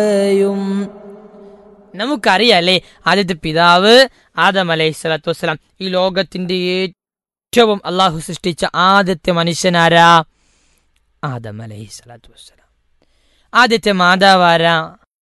യും നമുക്കറിയാലേ ആദ്യത്തെ പിതാവ് ആദം അലൈഹി സ്വലാത്തു വസ്സലാം ഈ ലോകത്തിന്റെ ഏറ്റവും അള്ളാഹു സൃഷ്ടിച്ച ആദ്യത്തെ മനുഷ്യനാരാ ആദം അലൈഹി സ്വലാത്തു വസ്സലാം ആദ്യത്തെ മാതാവാരാ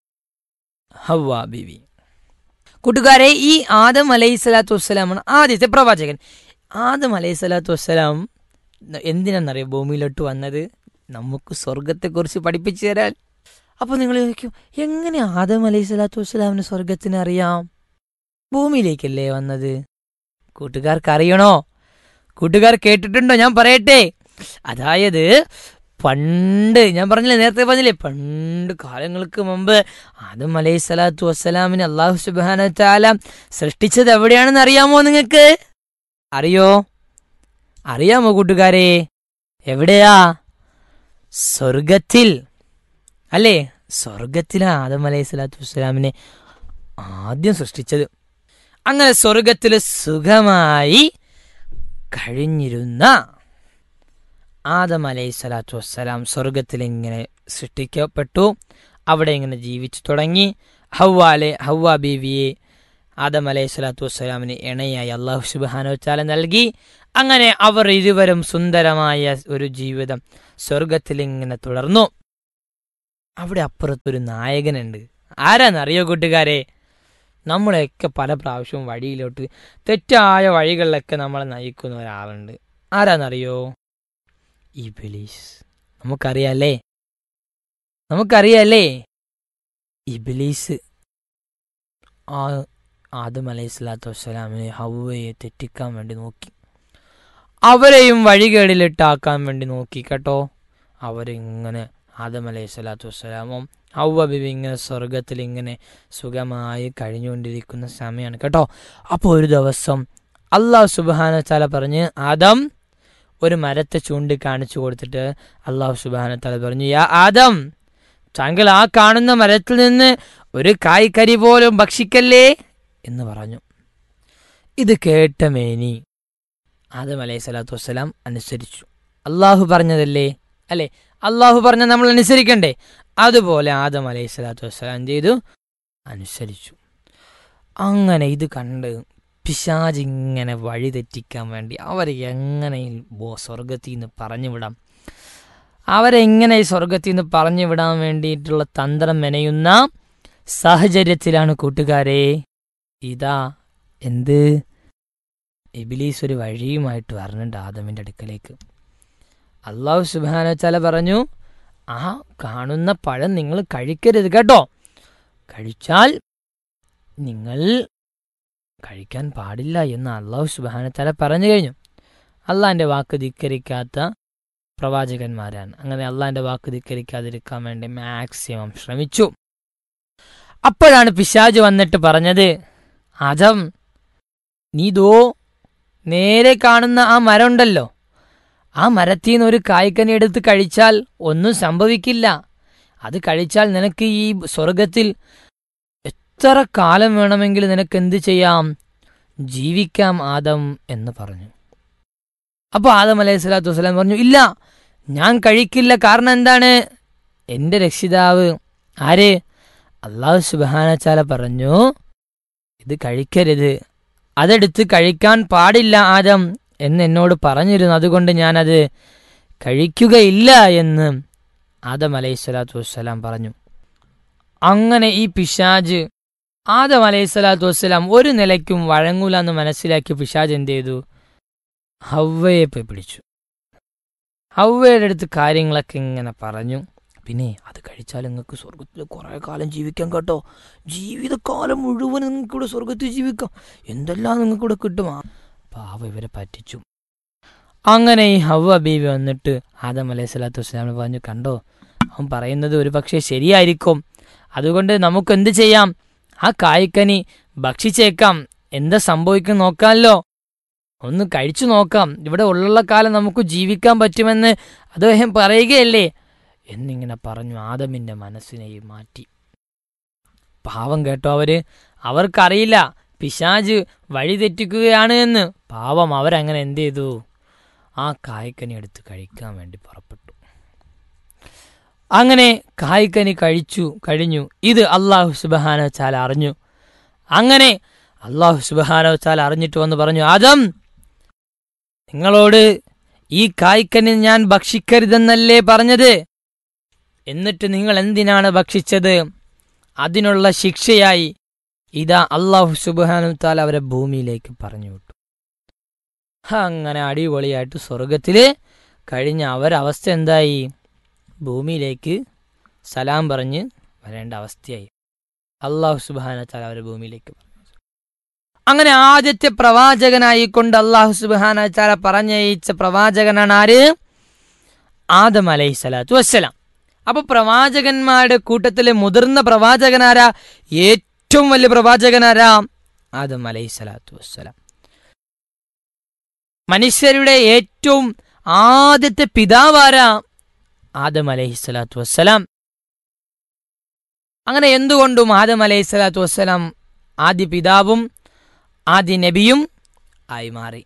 ഹവ്വ ബിവി കൂട്ടുകാരെ ഈ ആദം അലൈഹി സ്വലാത്തു വസ്സലാമാണ് ആദ്യത്തെ പ്രവാചകൻ ആദം അലൈഹി സ്വലാത്തു വസ്സലാം എന്തിനാണെന്നറിയോ ഭൂമിയിലോട്ട് വന്നത് നമുക്ക് സ്വർഗത്തെക്കുറിച്ച് പഠിപ്പിച്ചു തരാൻ അപ്പോൾ നിങ്ങൾ ചോദിക്കും എങ്ങനെ ആദം അലൈഹി സ്വലാത്തു വസ്സലാമിന് സ്വർഗത്തിന് അറിയാം ഭൂമിയിലേക്കല്ലേ വന്നത് കൂട്ടുകാർക്ക് അറിയണോ കൂട്ടുകാർ കേട്ടിട്ടുണ്ടോ ഞാൻ പറയട്ടെ അതായത് പണ്ട് ഞാൻ പറഞ്ഞില്ലേ നേരത്തെ പറഞ്ഞില്ലേ പണ്ട് കാലങ്ങൾക്ക് മുമ്പ് ആദം അലൈഹി സ്വലാത്തു വസ്സലാമിന് അള്ളാഹു സുബാന താല സൃഷ്ടിച്ചത് എവിടെയാണെന്ന് അറിയാമോ നിങ്ങൾക്ക് അറിയോ അറിയാമോ കൂട്ടുകാരെ എവിടെയാ സ്വർഗത്തിൽ അല്ലേ സ്വർഗത്തിലാണ് ആദം അലൈഹി സ്വലാത്തു വസ്സലാമിനെ ആദ്യം സൃഷ്ടിച്ചത് അങ്ങനെ സ്വർഗത്തിൽ സുഖമായി കഴിഞ്ഞിരുന്ന ആദം അലൈഹി സ്വലാത്തു വസ്സലാം സ്വർഗത്തിൽ ഇങ്ങനെ സൃഷ്ടിക്കപ്പെട്ടു അവിടെ ഇങ്ങനെ ജീവിച്ചു തുടങ്ങി ഹവ്വാലെ ഹവ്വ ബീവിയെ ആദം അലൈഹി സ്വലാത്തു വസ്സലാമിന് ഇണയായി അള്ളാഹു സുബാനോ ചാല നൽകി അങ്ങനെ അവർ ഇരുവരും സുന്ദരമായ ഒരു ജീവിതം സ്വർഗത്തിൽ ഇങ്ങനെ തുടർന്നു അവിടെ അപ്പുറത്തൊരു നായകനുണ്ട് ആരാന്നറിയോ കൂട്ടുകാരെ നമ്മളെയൊക്കെ പല പ്രാവശ്യവും വഴിയിലോട്ട് തെറ്റായ വഴികളിലൊക്കെ നമ്മളെ നയിക്കുന്ന ഒരാളുണ്ട് ആരാന്നറിയോ ഇബിലീസ് നമുക്കറിയാലേ നമുക്കറിയാലേ ഇബിലീസ് ആ ആദം അലൈഹി സ്വലാത്തു വസ്സലാമിനെ ഹവ്വയെ തെറ്റിക്കാൻ വേണ്ടി നോക്കി അവരെയും വഴികേടിലിട്ടാക്കാൻ വേണ്ടി നോക്കി കേട്ടോ അവരിങ്ങനെ ആദം അലൈഹി സ്വലാത്തു വസ്സലാമും ഹൗവ ബിബി ഇങ്ങനെ സ്വർഗത്തിൽ ഇങ്ങനെ സുഖമായി കഴിഞ്ഞുകൊണ്ടിരിക്കുന്ന സമയമാണ് കേട്ടോ അപ്പോൾ ഒരു ദിവസം അള്ളാഹു സുബാന തല പറഞ്ഞ് ആദം ഒരു മരത്തെ ചൂണ്ടിക്കാണിച്ചു കൊടുത്തിട്ട് അള്ളാഹു സുബാന തല പറഞ്ഞു യാ ആദം താങ്കൾ ആ കാണുന്ന മരത്തിൽ നിന്ന് ഒരു കായ്ക്കരി പോലും ഭക്ഷിക്കല്ലേ എന്ന് പറഞ്ഞു ഇത് കേട്ട മേനി ആദം അലൈഹി സ്വലാത്തു വസ്സലാം അനുസരിച്ചു അള്ളാഹു പറഞ്ഞതല്ലേ അല്ലേ അള്ളാഹു പറഞ്ഞ നമ്മൾ അനുസരിക്കണ്ടേ അതുപോലെ ആദം അലൈഹി സ്വലാത്തു വസ്സലാം എന്ത് ചെയ്തു അനുസരിച്ചു അങ്ങനെ ഇത് കണ്ട് പിശാജ് ഇങ്ങനെ വഴി തെറ്റിക്കാൻ വേണ്ടി അവരെ എങ്ങനെ ഈ ബോ- സ്വർഗത്തിൽ നിന്ന് പറഞ്ഞു വിടാം അവരെങ്ങനെ ഈ സ്വർഗത്തിൽ നിന്ന് പറഞ്ഞു വിടാൻ വേണ്ടിയിട്ടുള്ള തന്ത്രം മെനയുന്ന സാഹചര്യത്തിലാണ് കൂട്ടുകാരെ ഇതാ എന്ത് ഇബിലീസ് ഒരു വഴിയുമായിട്ട് വരണുണ്ട് ആദമിൻ്റെ അടുക്കലേക്ക് അള്ളാഹു സുബാനച്ചാല പറഞ്ഞു ആ കാണുന്ന പഴം നിങ്ങൾ കഴിക്കരുത് കേട്ടോ കഴിച്ചാൽ നിങ്ങൾ കഴിക്കാൻ പാടില്ല എന്ന് അള്ളാഹു സുബാനത്താല പറഞ്ഞു കഴിഞ്ഞു അള്ളാഹിൻ്റെ വാക്ക് ധിക്കരിക്കാത്ത പ്രവാചകന്മാരാണ് അങ്ങനെ അള്ളാഹിൻ്റെ വാക്ക് ധിക്കരിക്കാതിരിക്കാൻ വേണ്ടി മാക്സിമം ശ്രമിച്ചു അപ്പോഴാണ് പിശാജ് വന്നിട്ട് പറഞ്ഞത് ആദം നീ ദോ നേരെ കാണുന്ന ആ മരം ഉണ്ടല്ലോ ആ മരത്തിൽ നിന്ന് ഒരു കായ്ക്കനി എടുത്ത് കഴിച്ചാൽ ഒന്നും സംഭവിക്കില്ല അത് കഴിച്ചാൽ നിനക്ക് ഈ സ്വർഗത്തിൽ എത്ര കാലം വേണമെങ്കിൽ നിനക്ക് എന്ത് ചെയ്യാം ജീവിക്കാം ആദം എന്ന് പറഞ്ഞു അപ്പോൾ ആദം അലൈഹി സ്വലാത്തു വസ്സലാം പറഞ്ഞു ഇല്ല ഞാൻ കഴിക്കില്ല കാരണം എന്താണ് എൻ്റെ രക്ഷിതാവ് ആര് അള്ളാഹു സുബാനച്ചാല പറഞ്ഞു ഇത് കഴിക്കരുത് അതെടുത്ത് കഴിക്കാൻ പാടില്ല ആദം എന്ന് എന്നോട് പറഞ്ഞിരുന്നു അതുകൊണ്ട് ഞാനത് കഴിക്കുകയില്ല എന്ന് ആദം അലൈഹി സ്വലാത്തു വസ്സലാം പറഞ്ഞു അങ്ങനെ ഈ പിശാജ് ആദം അലൈഹി സ്വലാത്തു വസ്സലാം ഒരു നിലയ്ക്കും വഴങ്ങൂല എന്ന് മനസ്സിലാക്കി പിശാജ് എന്ത് ചെയ്തു ഹവ്വയെ പോയി പിടിച്ചു ഹവ്വയുടെ അടുത്ത് കാര്യങ്ങളൊക്കെ ഇങ്ങനെ പറഞ്ഞു പിന്നെ അത് കഴിച്ചാൽ നിങ്ങൾക്ക് സ്വർഗത്തിൽ കുറേ കാലം ജീവിക്കാം കേട്ടോ ജീവിതകാലം മുഴുവൻ നിങ്ങൾക്ക് ഇവിടെ സ്വർഗത്തിൽ ജീവിക്കാം എന്തെല്ലാം നിങ്ങൾക്ക് ഇവിടെ കിട്ടും ആ പാവ ഇവരെ പറ്റിച്ചു അങ്ങനെ ഈ ഹവ്വ ബീവി വന്നിട്ട് ആദം അലൈഹി സ്വലാത്തു വസ്സലാമിന് പറഞ്ഞു കണ്ടോ അവൻ പറയുന്നത് ഒരു പക്ഷേ ശരിയായിരിക്കും അതുകൊണ്ട് നമുക്ക് എന്ത് ചെയ്യാം ആ കായ്ക്കനി ഭക്ഷിച്ചേക്കാം എന്താ സംഭവിക്കും നോക്കാമല്ലോ ഒന്ന് കഴിച്ചു നോക്കാം ഇവിടെ ഉള്ള കാലം നമുക്ക് ജീവിക്കാൻ പറ്റുമെന്ന് അദ്ദേഹം പറയുകയല്ലേ എന്നിങ്ങനെ പറഞ്ഞു ആദമിന്റെ മനസ്സിനെയും മാറ്റി പാവം കേട്ടോ അവര് അവർക്കറിയില്ല പിശാജ് വഴി തെറ്റിക്കുകയാണ് എന്ന് പാവം അവരങ്ങനെ എന്ത് ചെയ്തു ആ കായ്ക്കനി എടുത്ത് കഴിക്കാൻ വേണ്ടി പുറപ്പെട്ടു അങ്ങനെ കായ്ക്കനി കഴിച്ചു കഴിഞ്ഞു ഇത് അള്ളാഹു സുബാന ചാല അറിഞ്ഞു അങ്ങനെ അള്ളാഹു സുബാന ചാല അറിഞ്ഞിട്ട് വന്ന് പറഞ്ഞു ആദം നിങ്ങളോട് ഈ കായ്ക്കനി ഞാൻ ഭക്ഷിക്കരുതെന്നല്ലേ പറഞ്ഞത് എന്നിട്ട് നിങ്ങൾ എന്തിനാണ് ഭക്ഷിച്ചത് അതിനുള്ള ശിക്ഷയായി ഇതാ അള്ളാഹു സുബാനു താല അവരെ ഭൂമിയിലേക്ക് പറഞ്ഞു വിട്ടു അങ്ങനെ അടിപൊളിയായിട്ട് സ്വർഗത്തില് കഴിഞ്ഞ അവരവസ്ഥ എന്തായി ഭൂമിയിലേക്ക് സലാം പറഞ്ഞ് വരേണ്ട അവസ്ഥയായി അള്ളാഹു സുബാന താല അവരെ ഭൂമിയിലേക്ക് പറഞ്ഞു അങ്ങനെ ആദ്യത്തെ പ്രവാചകനായിക്കൊണ്ട് അള്ളാഹു സുബാന താല പറഞ്ഞയച്ച പ്രവാചകനാണ് ആര് ആദം അലൈഹി സ്വലാത്തു വസ്സലാം അപ്പൊ പ്രവാചകന്മാരുടെ കൂട്ടത്തിലെ മുതിർന്ന പ്രവാചകനാരാ ഏറ്റവും വലിയ പ്രവാചകനാരാ ആദം അലൈഹി സ്വലാത്തു വസ്സലാം മനുഷ്യരുടെ ഏറ്റവും ആദ്യത്തെ പിതാവാരാ ആദം അലൈഹി സ്വലാത്തു വസ്സലാം അങ്ങനെ എന്തുകൊണ്ടും ആദം അലൈഹി സ്വലാത്തു വസ്സലാം ആദ്യ പിതാവും ആദ്യ നബിയും ആയി മാറി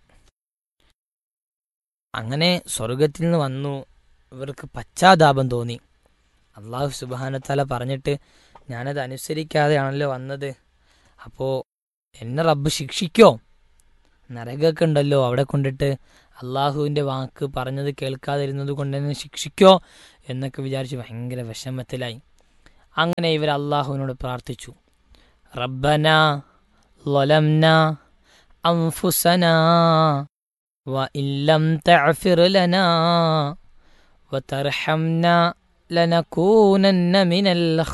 അങ്ങനെ സ്വർഗത്തിൽ നിന്ന് വന്നു ഇവർക്ക് പശ്ചാത്താപം തോന്നി അള്ളാഹു സുബാനത്തല പറഞ്ഞിട്ട് ഞാനത് അനുസരിക്കാതെയാണല്ലോ വന്നത് അപ്പോൾ എന്നെ റബ്ബ് ശിക്ഷിക്കോ നരകമൊക്കെ ഉണ്ടല്ലോ അവിടെ കൊണ്ടിട്ട് അള്ളാഹുവിൻ്റെ വാക്ക് പറഞ്ഞത് കേൾക്കാതിരുന്നത് കൊണ്ട് എന്നെ ശിക്ഷിക്കോ എന്നൊക്കെ വിചാരിച്ച് ഭയങ്കര വിഷമത്തിലായി അങ്ങനെ ഇവർ അള്ളാഹുവിനോട് പ്രാർത്ഥിച്ചു റബ്ബന ലൊലംന അംഫുസന وإن لم تغفر لنا وترحمنا لنكونن من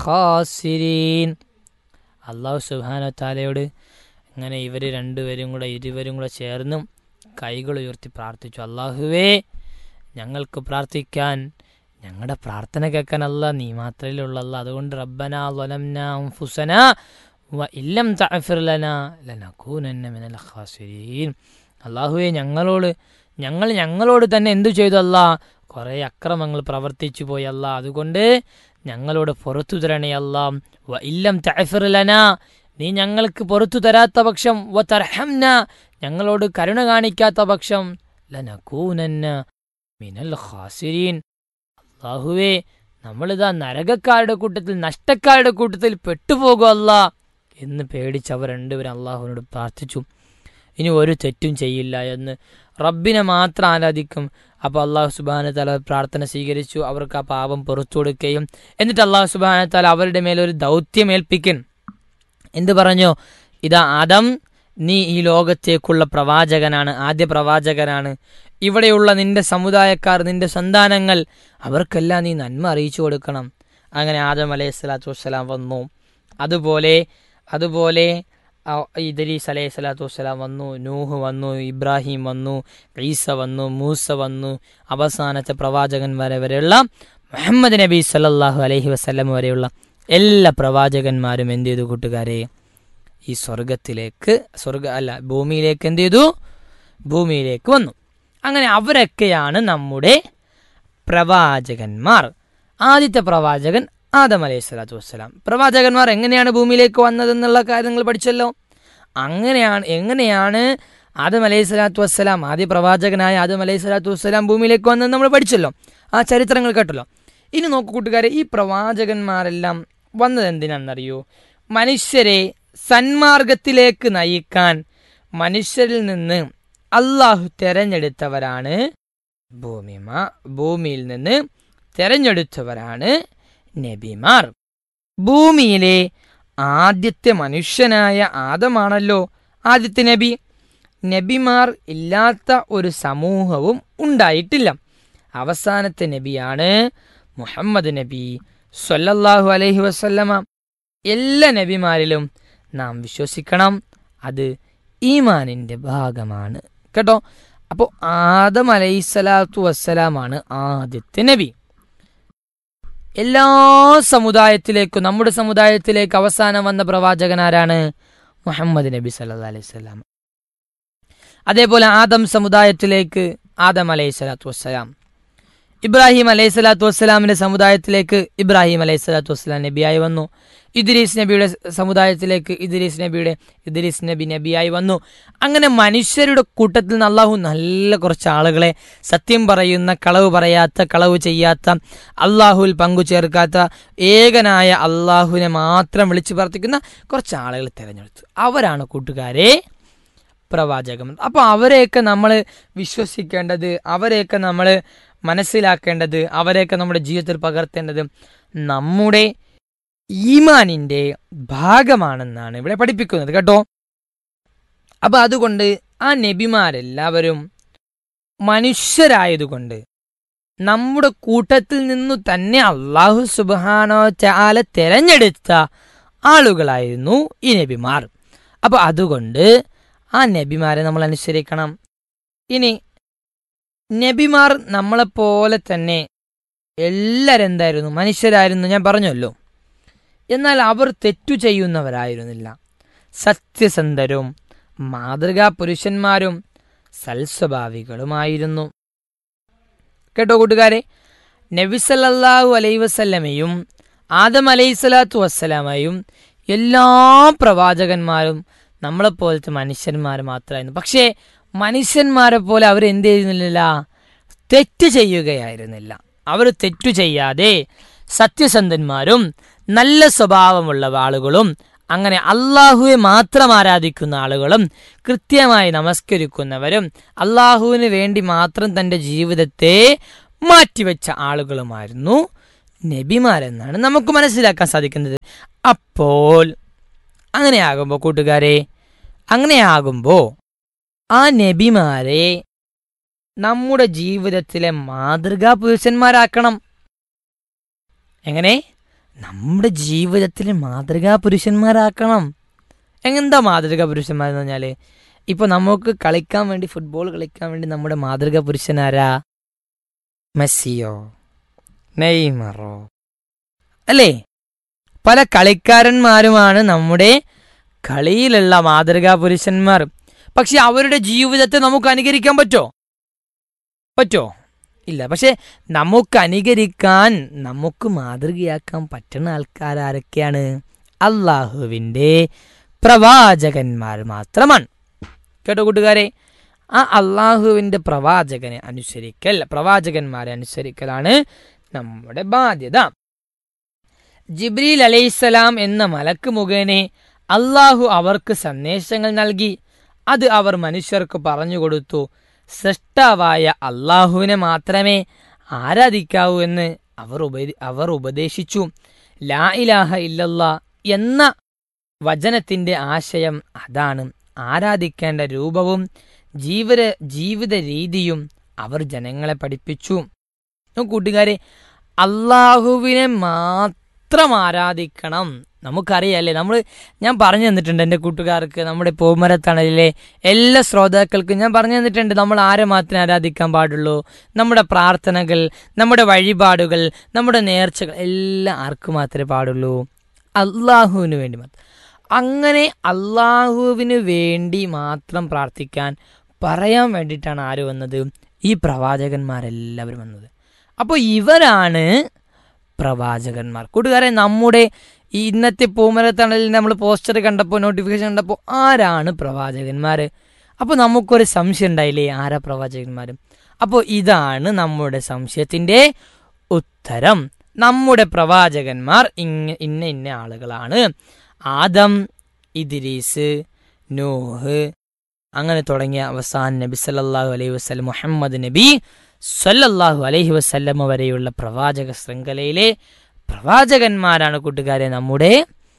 الخاسرين അള്ളാഹു സുബാന താലയോട് അങ്ങനെ ഇവർ രണ്ടുപേരും കൂടെ ഇരുവരും കൂടെ ചേർന്നും കൈകൾ ഉയർത്തി പ്രാർത്ഥിച്ചു അള്ളാഹുവേ ഞങ്ങൾക്ക് പ്രാർത്ഥിക്കാൻ ഞങ്ങളുടെ പ്രാർത്ഥന കേൾക്കാൻ അല്ല നീ മാത്രമേ ഉള്ളല്ല അതുകൊണ്ട് റബ്ബന ലൊലംന അംഫുസന വ ഇല്ലം തഅഫിർ ലന ലനകൂനന്ന മിനൽ ഖാസിരീൻ അള്ളാഹുവെ ഞങ്ങളോട് ഞങ്ങൾ ഞങ്ങളോട് തന്നെ എന്തു ചെയ്തു അല്ല കുറേ അക്രമങ്ങൾ പ്രവർത്തിച്ചു പോയി അല്ല അതുകൊണ്ട് ഞങ്ങളോട് പുറത്തു തരണേ അല്ല വ ഇല്ലം തഅഫിർലന നീ ഞങ്ങൾക്ക് പുറത്തു തരാത്ത പക്ഷം വ തർഹംന ഞങ്ങളോട് കരുണ കാണിക്കാത്ത പക്ഷം ലനകൂനന്ന മിനൽ ഖാസിരീൻ അള്ളാഹുവേ നമ്മളിതാ നരകക്കാരുടെ കൂട്ടത്തിൽ നഷ്ടക്കാരുടെ കൂട്ടത്തിൽ പെട്ടുപോകും അല്ല എന്ന് പേടിച്ച് അവർ രണ്ടുപേരും അള്ളാഹുവിനോട് പ്രാർത്ഥിച്ചു ഇനി ഒരു തെറ്റും ചെയ്യില്ല എന്ന് റബ്ബിനെ മാത്രം ആരാധിക്കും അപ്പോൾ അള്ളാഹു സുബാന തല പ്രാർത്ഥന സ്വീകരിച്ചു അവർക്ക് ആ പാപം പുറത്തു കൊടുക്കുകയും എന്നിട്ട് അള്ളാഹു സുബാന തല അവരുടെ മേലൊരു ദൗത്യം ഏൽപ്പിക്കൻ എന്ത് പറഞ്ഞു ഇതാ ആദം നീ ഈ ലോകത്തേക്കുള്ള പ്രവാചകനാണ് ആദ്യ പ്രവാചകനാണ് ഇവിടെയുള്ള നിന്റെ സമുദായക്കാർ നിന്റെ സന്താനങ്ങൾ അവർക്കെല്ലാം നീ നന്മ അറിയിച്ചു കൊടുക്കണം അങ്ങനെ ആദം അലൈഹി സ്വലാത്തു വസ്സലാം വന്നു അതുപോലെ അതുപോലെ ഇദ്രീസ് അലൈഹി സ്വലാത്തു വസ്സലാം വന്നു നൂഹ് വന്നു ഇബ്രാഹിം വന്നു ഈസ വന്നു മൂസ വന്നു അവസാനത്തെ പ്രവാചകന്മാരെ വരെയുള്ള മുഹമ്മദ് നബി സല്ലാഹു അലൈഹി വസ്ലം വരെയുള്ള എല്ലാ പ്രവാചകന്മാരും എന്ത് ചെയ്തു കൂട്ടുകാരെ ഈ സ്വർഗത്തിലേക്ക് സ്വർഗ അല്ല ഭൂമിയിലേക്ക് എന്ത് ചെയ്തു ഭൂമിയിലേക്ക് വന്നു അങ്ങനെ അവരൊക്കെയാണ് നമ്മുടെ പ്രവാചകന്മാർ ആദ്യത്തെ പ്രവാചകൻ ആദം അലൈഹി സ്വലാത്തു വസ്സലാം പ്രവാചകന്മാർ എങ്ങനെയാണ് ഭൂമിയിലേക്ക് വന്നതെന്നുള്ള കാര്യങ്ങൾ പഠിച്ചല്ലോ അങ്ങനെയാണ് എങ്ങനെയാണ് ആദം അലൈഹി സ്വലാത്തു വസ്സലാം ആദ്യ പ്രവാചകനായ ആദം അലൈഹി സ്വലാത്തു വസ്സലാം ഭൂമിയിലേക്ക് വന്നത് നമ്മൾ പഠിച്ചല്ലോ ആ ചരിത്രങ്ങൾ കേട്ടല്ലോ ഇനി നോക്കൂ കൂട്ടുകാരെ ഈ പ്രവാചകന്മാരെല്ലാം വന്നത് എന്തിനാണെന്നറിയോ മനുഷ്യരെ സന്മാർഗത്തിലേക്ക് നയിക്കാൻ മനുഷ്യരിൽ നിന്ന് അള്ളാഹു തെരഞ്ഞെടുത്തവരാണ് ഭൂമിമ ഭൂമിയിൽ നിന്ന് തെരഞ്ഞെടുത്തവരാണ് നബിമാർ ഭൂമിയിലെ ആദ്യത്തെ മനുഷ്യനായ ആദമാണല്ലോ ആദ്യത്തെ നബി നബിമാർ ഇല്ലാത്ത ഒരു സമൂഹവും ഉണ്ടായിട്ടില്ല അവസാനത്തെ നബിയാണ് മുഹമ്മദ് നബി സല്ലല്ലാഹു അലൈഹി വസല്ലമ എല്ലാ നബിമാരിലും നാം വിശ്വസിക്കണം അത് ഈമാനിൻ്റെ ഭാഗമാണ് കേട്ടോ അപ്പോൾ ആദം അലൈഹിസ്സലാത്തു വസ്സലാമാണ് ആദ്യത്തെ നബി എല്ലാ സമുദായത്തിലേക്കും നമ്മുടെ സമുദായത്തിലേക്ക് അവസാനം വന്ന പ്രവാചകൻ ആരാണ് മുഹമ്മദ് നബി സല്ലാ അലൈഹി സ്വലാം അതേപോലെ ആദം സമുദായത്തിലേക്ക് ആദം അലൈഹി സ്വലാത്തു വസ്സലാം ഇബ്രാഹിം അലൈഹി സ്വലാത്തു വസ്സലാമിന്റെ സമുദായത്തിലേക്ക് ഇബ്രാഹിം അലൈഹി സ്വലാത്തു വസ്സലാം നബിയായി വന്നു ഇദ്രീസ് നബിയുടെ സമുദായത്തിലേക്ക് ഇദ്രീസ് നബിയുടെ ഇദ്രീസ് നബി നബിയായി വന്നു അങ്ങനെ മനുഷ്യരുടെ കൂട്ടത്തിൽ നിന്ന് അള്ളാഹു നല്ല കുറച്ച് ആളുകളെ സത്യം പറയുന്ന കളവ് പറയാത്ത കളവ് ചെയ്യാത്ത അള്ളാഹുവിൽ പങ്കു ചേർക്കാത്ത ഏകനായ അള്ളാഹുവിനെ മാത്രം വിളിച്ചു പ്രാർത്ഥിക്കുന്ന കുറച്ച് ആളുകൾ തിരഞ്ഞെടുത്തു അവരാണ് കൂട്ടുകാരെ പ്രവാചകം അപ്പോൾ അവരെയൊക്കെ നമ്മൾ വിശ്വസിക്കേണ്ടത് അവരെയൊക്കെ നമ്മൾ മനസ്സിലാക്കേണ്ടത് അവരെയൊക്കെ നമ്മുടെ ജീവിതത്തിൽ പകർത്തേണ്ടത് നമ്മുടെ ഈമാനിന്റെ ഭാഗമാണെന്നാണ് ഇവിടെ പഠിപ്പിക്കുന്നത് കേട്ടോ അപ്പൊ അതുകൊണ്ട് ആ നബിമാരെല്ലാവരും മനുഷ്യരായതുകൊണ്ട് നമ്മുടെ കൂട്ടത്തിൽ നിന്നു തന്നെ അള്ളാഹു സുബാനോ ചാല തെരഞ്ഞെടുത്ത ആളുകളായിരുന്നു ഈ നബിമാർ അപ്പൊ അതുകൊണ്ട് ആ നബിമാരെ നമ്മൾ അനുസരിക്കണം ഇനി നബിമാർ നമ്മളെപ്പോലെ തന്നെ എല്ലാവരും എന്തായിരുന്നു മനുഷ്യരായിരുന്നു ഞാൻ പറഞ്ഞല്ലോ എന്നാൽ അവർ തെറ്റു ചെയ്യുന്നവരായിരുന്നില്ല സത്യസന്ധരും മാതൃകാ പുരുഷന്മാരും സൽസ്വഭാവികളുമായിരുന്നു കേട്ടോ കൂട്ടുകാരെ നബിസല്ലാഹു അലൈ വസല്ലമയും ആദം അലൈഹിസ്വലാത്തു വസ്സലാമയും എല്ലാ പ്രവാചകന്മാരും നമ്മളെപ്പോലത്തെ മനുഷ്യന്മാർ മാത്രമായിരുന്നു പക്ഷേ മനുഷ്യന്മാരെ പോലെ അവർ എന്ത് ചെയ്യുന്നില്ല തെറ്റ് ചെയ്യുകയായിരുന്നില്ല അവർ തെറ്റു ചെയ്യാതെ സത്യസന്ധന്മാരും നല്ല സ്വഭാവമുള്ള ആളുകളും അങ്ങനെ അള്ളാഹുവെ മാത്രം ആരാധിക്കുന്ന ആളുകളും കൃത്യമായി നമസ്കരിക്കുന്നവരും അള്ളാഹുവിന് വേണ്ടി മാത്രം തൻ്റെ ജീവിതത്തെ മാറ്റിവെച്ച ആളുകളുമായിരുന്നു നബിമാരെന്നാണ് നമുക്ക് മനസ്സിലാക്കാൻ സാധിക്കുന്നത് അപ്പോൾ അങ്ങനെയാകുമ്പോൾ കൂട്ടുകാരെ അങ്ങനെയാകുമ്പോൾ ആ നബിമാരെ നമ്മുടെ ജീവിതത്തിലെ മാതൃകാ പുരുഷന്മാരാക്കണം എങ്ങനെ നമ്മുടെ ജീവിതത്തിലെ മാതൃകാ പുരുഷന്മാരാക്കണം എന്താ മാതൃകാ പുരുഷന്മാരെന്ന് പറഞ്ഞാൽ ഇപ്പൊ നമുക്ക് കളിക്കാൻ വേണ്ടി ഫുട്ബോൾ കളിക്കാൻ വേണ്ടി നമ്മുടെ മാതൃകാ പുരുഷനാരാ മെസ്സിയോ നെയ്മറോ അല്ലേ പല കളിക്കാരന്മാരുമാണ് നമ്മുടെ കളിയിലുള്ള മാതൃകാ പുരുഷന്മാർ പക്ഷെ അവരുടെ ജീവിതത്തെ നമുക്ക് അനുകരിക്കാൻ പറ്റോ പറ്റോ ഇല്ല പക്ഷെ നമുക്ക് അനുകരിക്കാൻ നമുക്ക് മാതൃകയാക്കാൻ പറ്റുന്ന ആൾക്കാർ ആരൊക്കെയാണ് അള്ളാഹുവിൻ്റെ പ്രവാചകന്മാർ മാത്രമാണ് കേട്ടോ കൂട്ടുകാരെ ആ അള്ളാഹുവിൻ്റെ പ്രവാചകനെ അനുസരിക്കൽ പ്രവാചകന്മാരെ അനുസരിക്കലാണ് നമ്മുടെ ബാധ്യത ജിബ്രീൽ അലൈസലാം എന്ന മലക്ക് മുഖേനെ അള്ളാഹു അവർക്ക് സന്ദേശങ്ങൾ നൽകി അത് അവർ മനുഷ്യർക്ക് പറഞ്ഞുകൊടുത്തു സൃഷ്ടാവായ അള്ളാഹുവിനെ മാത്രമേ ആരാധിക്കാവൂ എന്ന് അവർ ഉപദേ അവർ ഉപദേശിച്ചു ലാ ഇലാഹ ഇല്ലല്ല എന്ന വചനത്തിന്റെ ആശയം അതാണ് ആരാധിക്കേണ്ട രൂപവും ജീവന ജീവിത രീതിയും അവർ ജനങ്ങളെ പഠിപ്പിച്ചു കൂട്ടുകാരെ അള്ളാഹുവിനെ മാത്രം ആരാധിക്കണം നമുക്കറിയാല്ലേ നമ്മൾ ഞാൻ പറഞ്ഞു തന്നിട്ടുണ്ട് എൻ്റെ കൂട്ടുകാർക്ക് നമ്മുടെ പൂമരത്തണലിലെ എല്ലാ ശ്രോതാക്കൾക്കും ഞാൻ പറഞ്ഞു തന്നിട്ടുണ്ട് നമ്മൾ ആരെ മാത്രമേ ആരാധിക്കാൻ പാടുള്ളൂ നമ്മുടെ പ്രാർത്ഥനകൾ നമ്മുടെ വഴിപാടുകൾ നമ്മുടെ നേർച്ചകൾ എല്ലാം ആർക്ക് മാത്രമേ പാടുള്ളൂ അള്ളാഹുവിന് വേണ്ടി മാത്രം അങ്ങനെ അള്ളാഹുവിന് വേണ്ടി മാത്രം പ്രാർത്ഥിക്കാൻ പറയാൻ വേണ്ടിയിട്ടാണ് ആര് വന്നത് ഈ പ്രവാചകന്മാരെല്ലാവരും വന്നത് അപ്പോൾ ഇവരാണ് പ്രവാചകന്മാർ കൂട്ടുകാരെ നമ്മുടെ ഈ ഇന്നത്തെ പൂമരത്തണലിൽ നമ്മൾ പോസ്റ്റർ കണ്ടപ്പോൾ നോട്ടിഫിക്കേഷൻ കണ്ടപ്പോൾ ആരാണ് പ്രവാചകന്മാർ അപ്പോൾ നമുക്കൊരു സംശയം ഉണ്ടായില്ലേ ആരാ പ്രവാചകന്മാർ അപ്പോൾ ഇതാണ് നമ്മുടെ സംശയത്തിൻ്റെ ഉത്തരം നമ്മുടെ പ്രവാചകന്മാർ ഇങ്ങ ഇന്ന ഇന്ന ആളുകളാണ് ആദം ഇദ്രീസ് നൂഹ് അങ്ങനെ തുടങ്ങിയ അവസാൻ നബി സല്ലല്ലാഹു അലൈഹി വസല്ലം മുഹമ്മദ് നബി സല്ലല്ലാഹു അലൈഹി വസല്ലമ വരെയുള്ള പ്രവാചക ശൃംഖലയിലെ പ്രവാചകന്മാരാണ് കൂട്ടുകാരെ നമ്മുടെ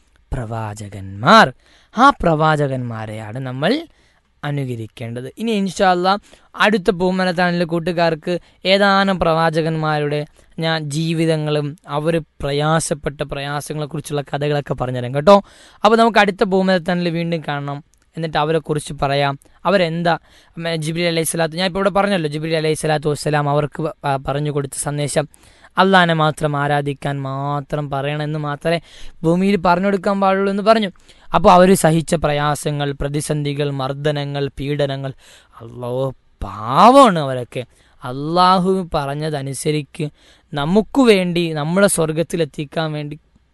പ്രവാചകന്മാർ ആ പ്രവാചകന്മാരെയാണ് നമ്മൾ അനുകരിക്കേണ്ടത് ഇനി ഇൻഷാല്ല അടുത്ത പൂമനത്താണിലെ കൂട്ടുകാർക്ക് ഏതാനും പ്രവാചകന്മാരുടെ ഞാൻ ജീവിതങ്ങളും അവർ പ്രയാസപ്പെട്ട പ്രയാസങ്ങളെക്കുറിച്ചുള്ള കഥകളൊക്കെ പറഞ്ഞുതരാം കേട്ടോ അപ്പോൾ നമുക്ക് അടുത്ത പൂമനത്താണിൽ വീണ്ടും കാണണം എന്നിട്ട് അവരെക്കുറിച്ച് പറയാം അവരെന്താ ജിബ്രി അലൈഹി സ്വലാത്തു ഞാൻ ഇപ്പോൾ ഇവിടെ പറഞ്ഞല്ലോ ജിബ്രി അലൈഹി സ്വലാത്തു വസ്സലാം അവർക്ക് പറഞ്ഞു കൊടുത്ത സന്ദേശം അള്ളാനെ മാത്രം ആരാധിക്കാൻ മാത്രം പറയണമെന്ന് മാത്രമേ ഭൂമിയിൽ പറഞ്ഞു കൊടുക്കാൻ പാടുള്ളൂ എന്ന് പറഞ്ഞു അപ്പോൾ അവർ സഹിച്ച പ്രയാസങ്ങൾ പ്രതിസന്ധികൾ മർദ്ദനങ്ങൾ പീഡനങ്ങൾ അല്ലോ പാവമാണ് അവരൊക്കെ അള്ളാഹു പറഞ്ഞതനുസരിക്ക് നമുക്ക് വേണ്ടി നമ്മളെ സ്വർഗത്തിലെത്തിക്കാൻ വേണ്ടി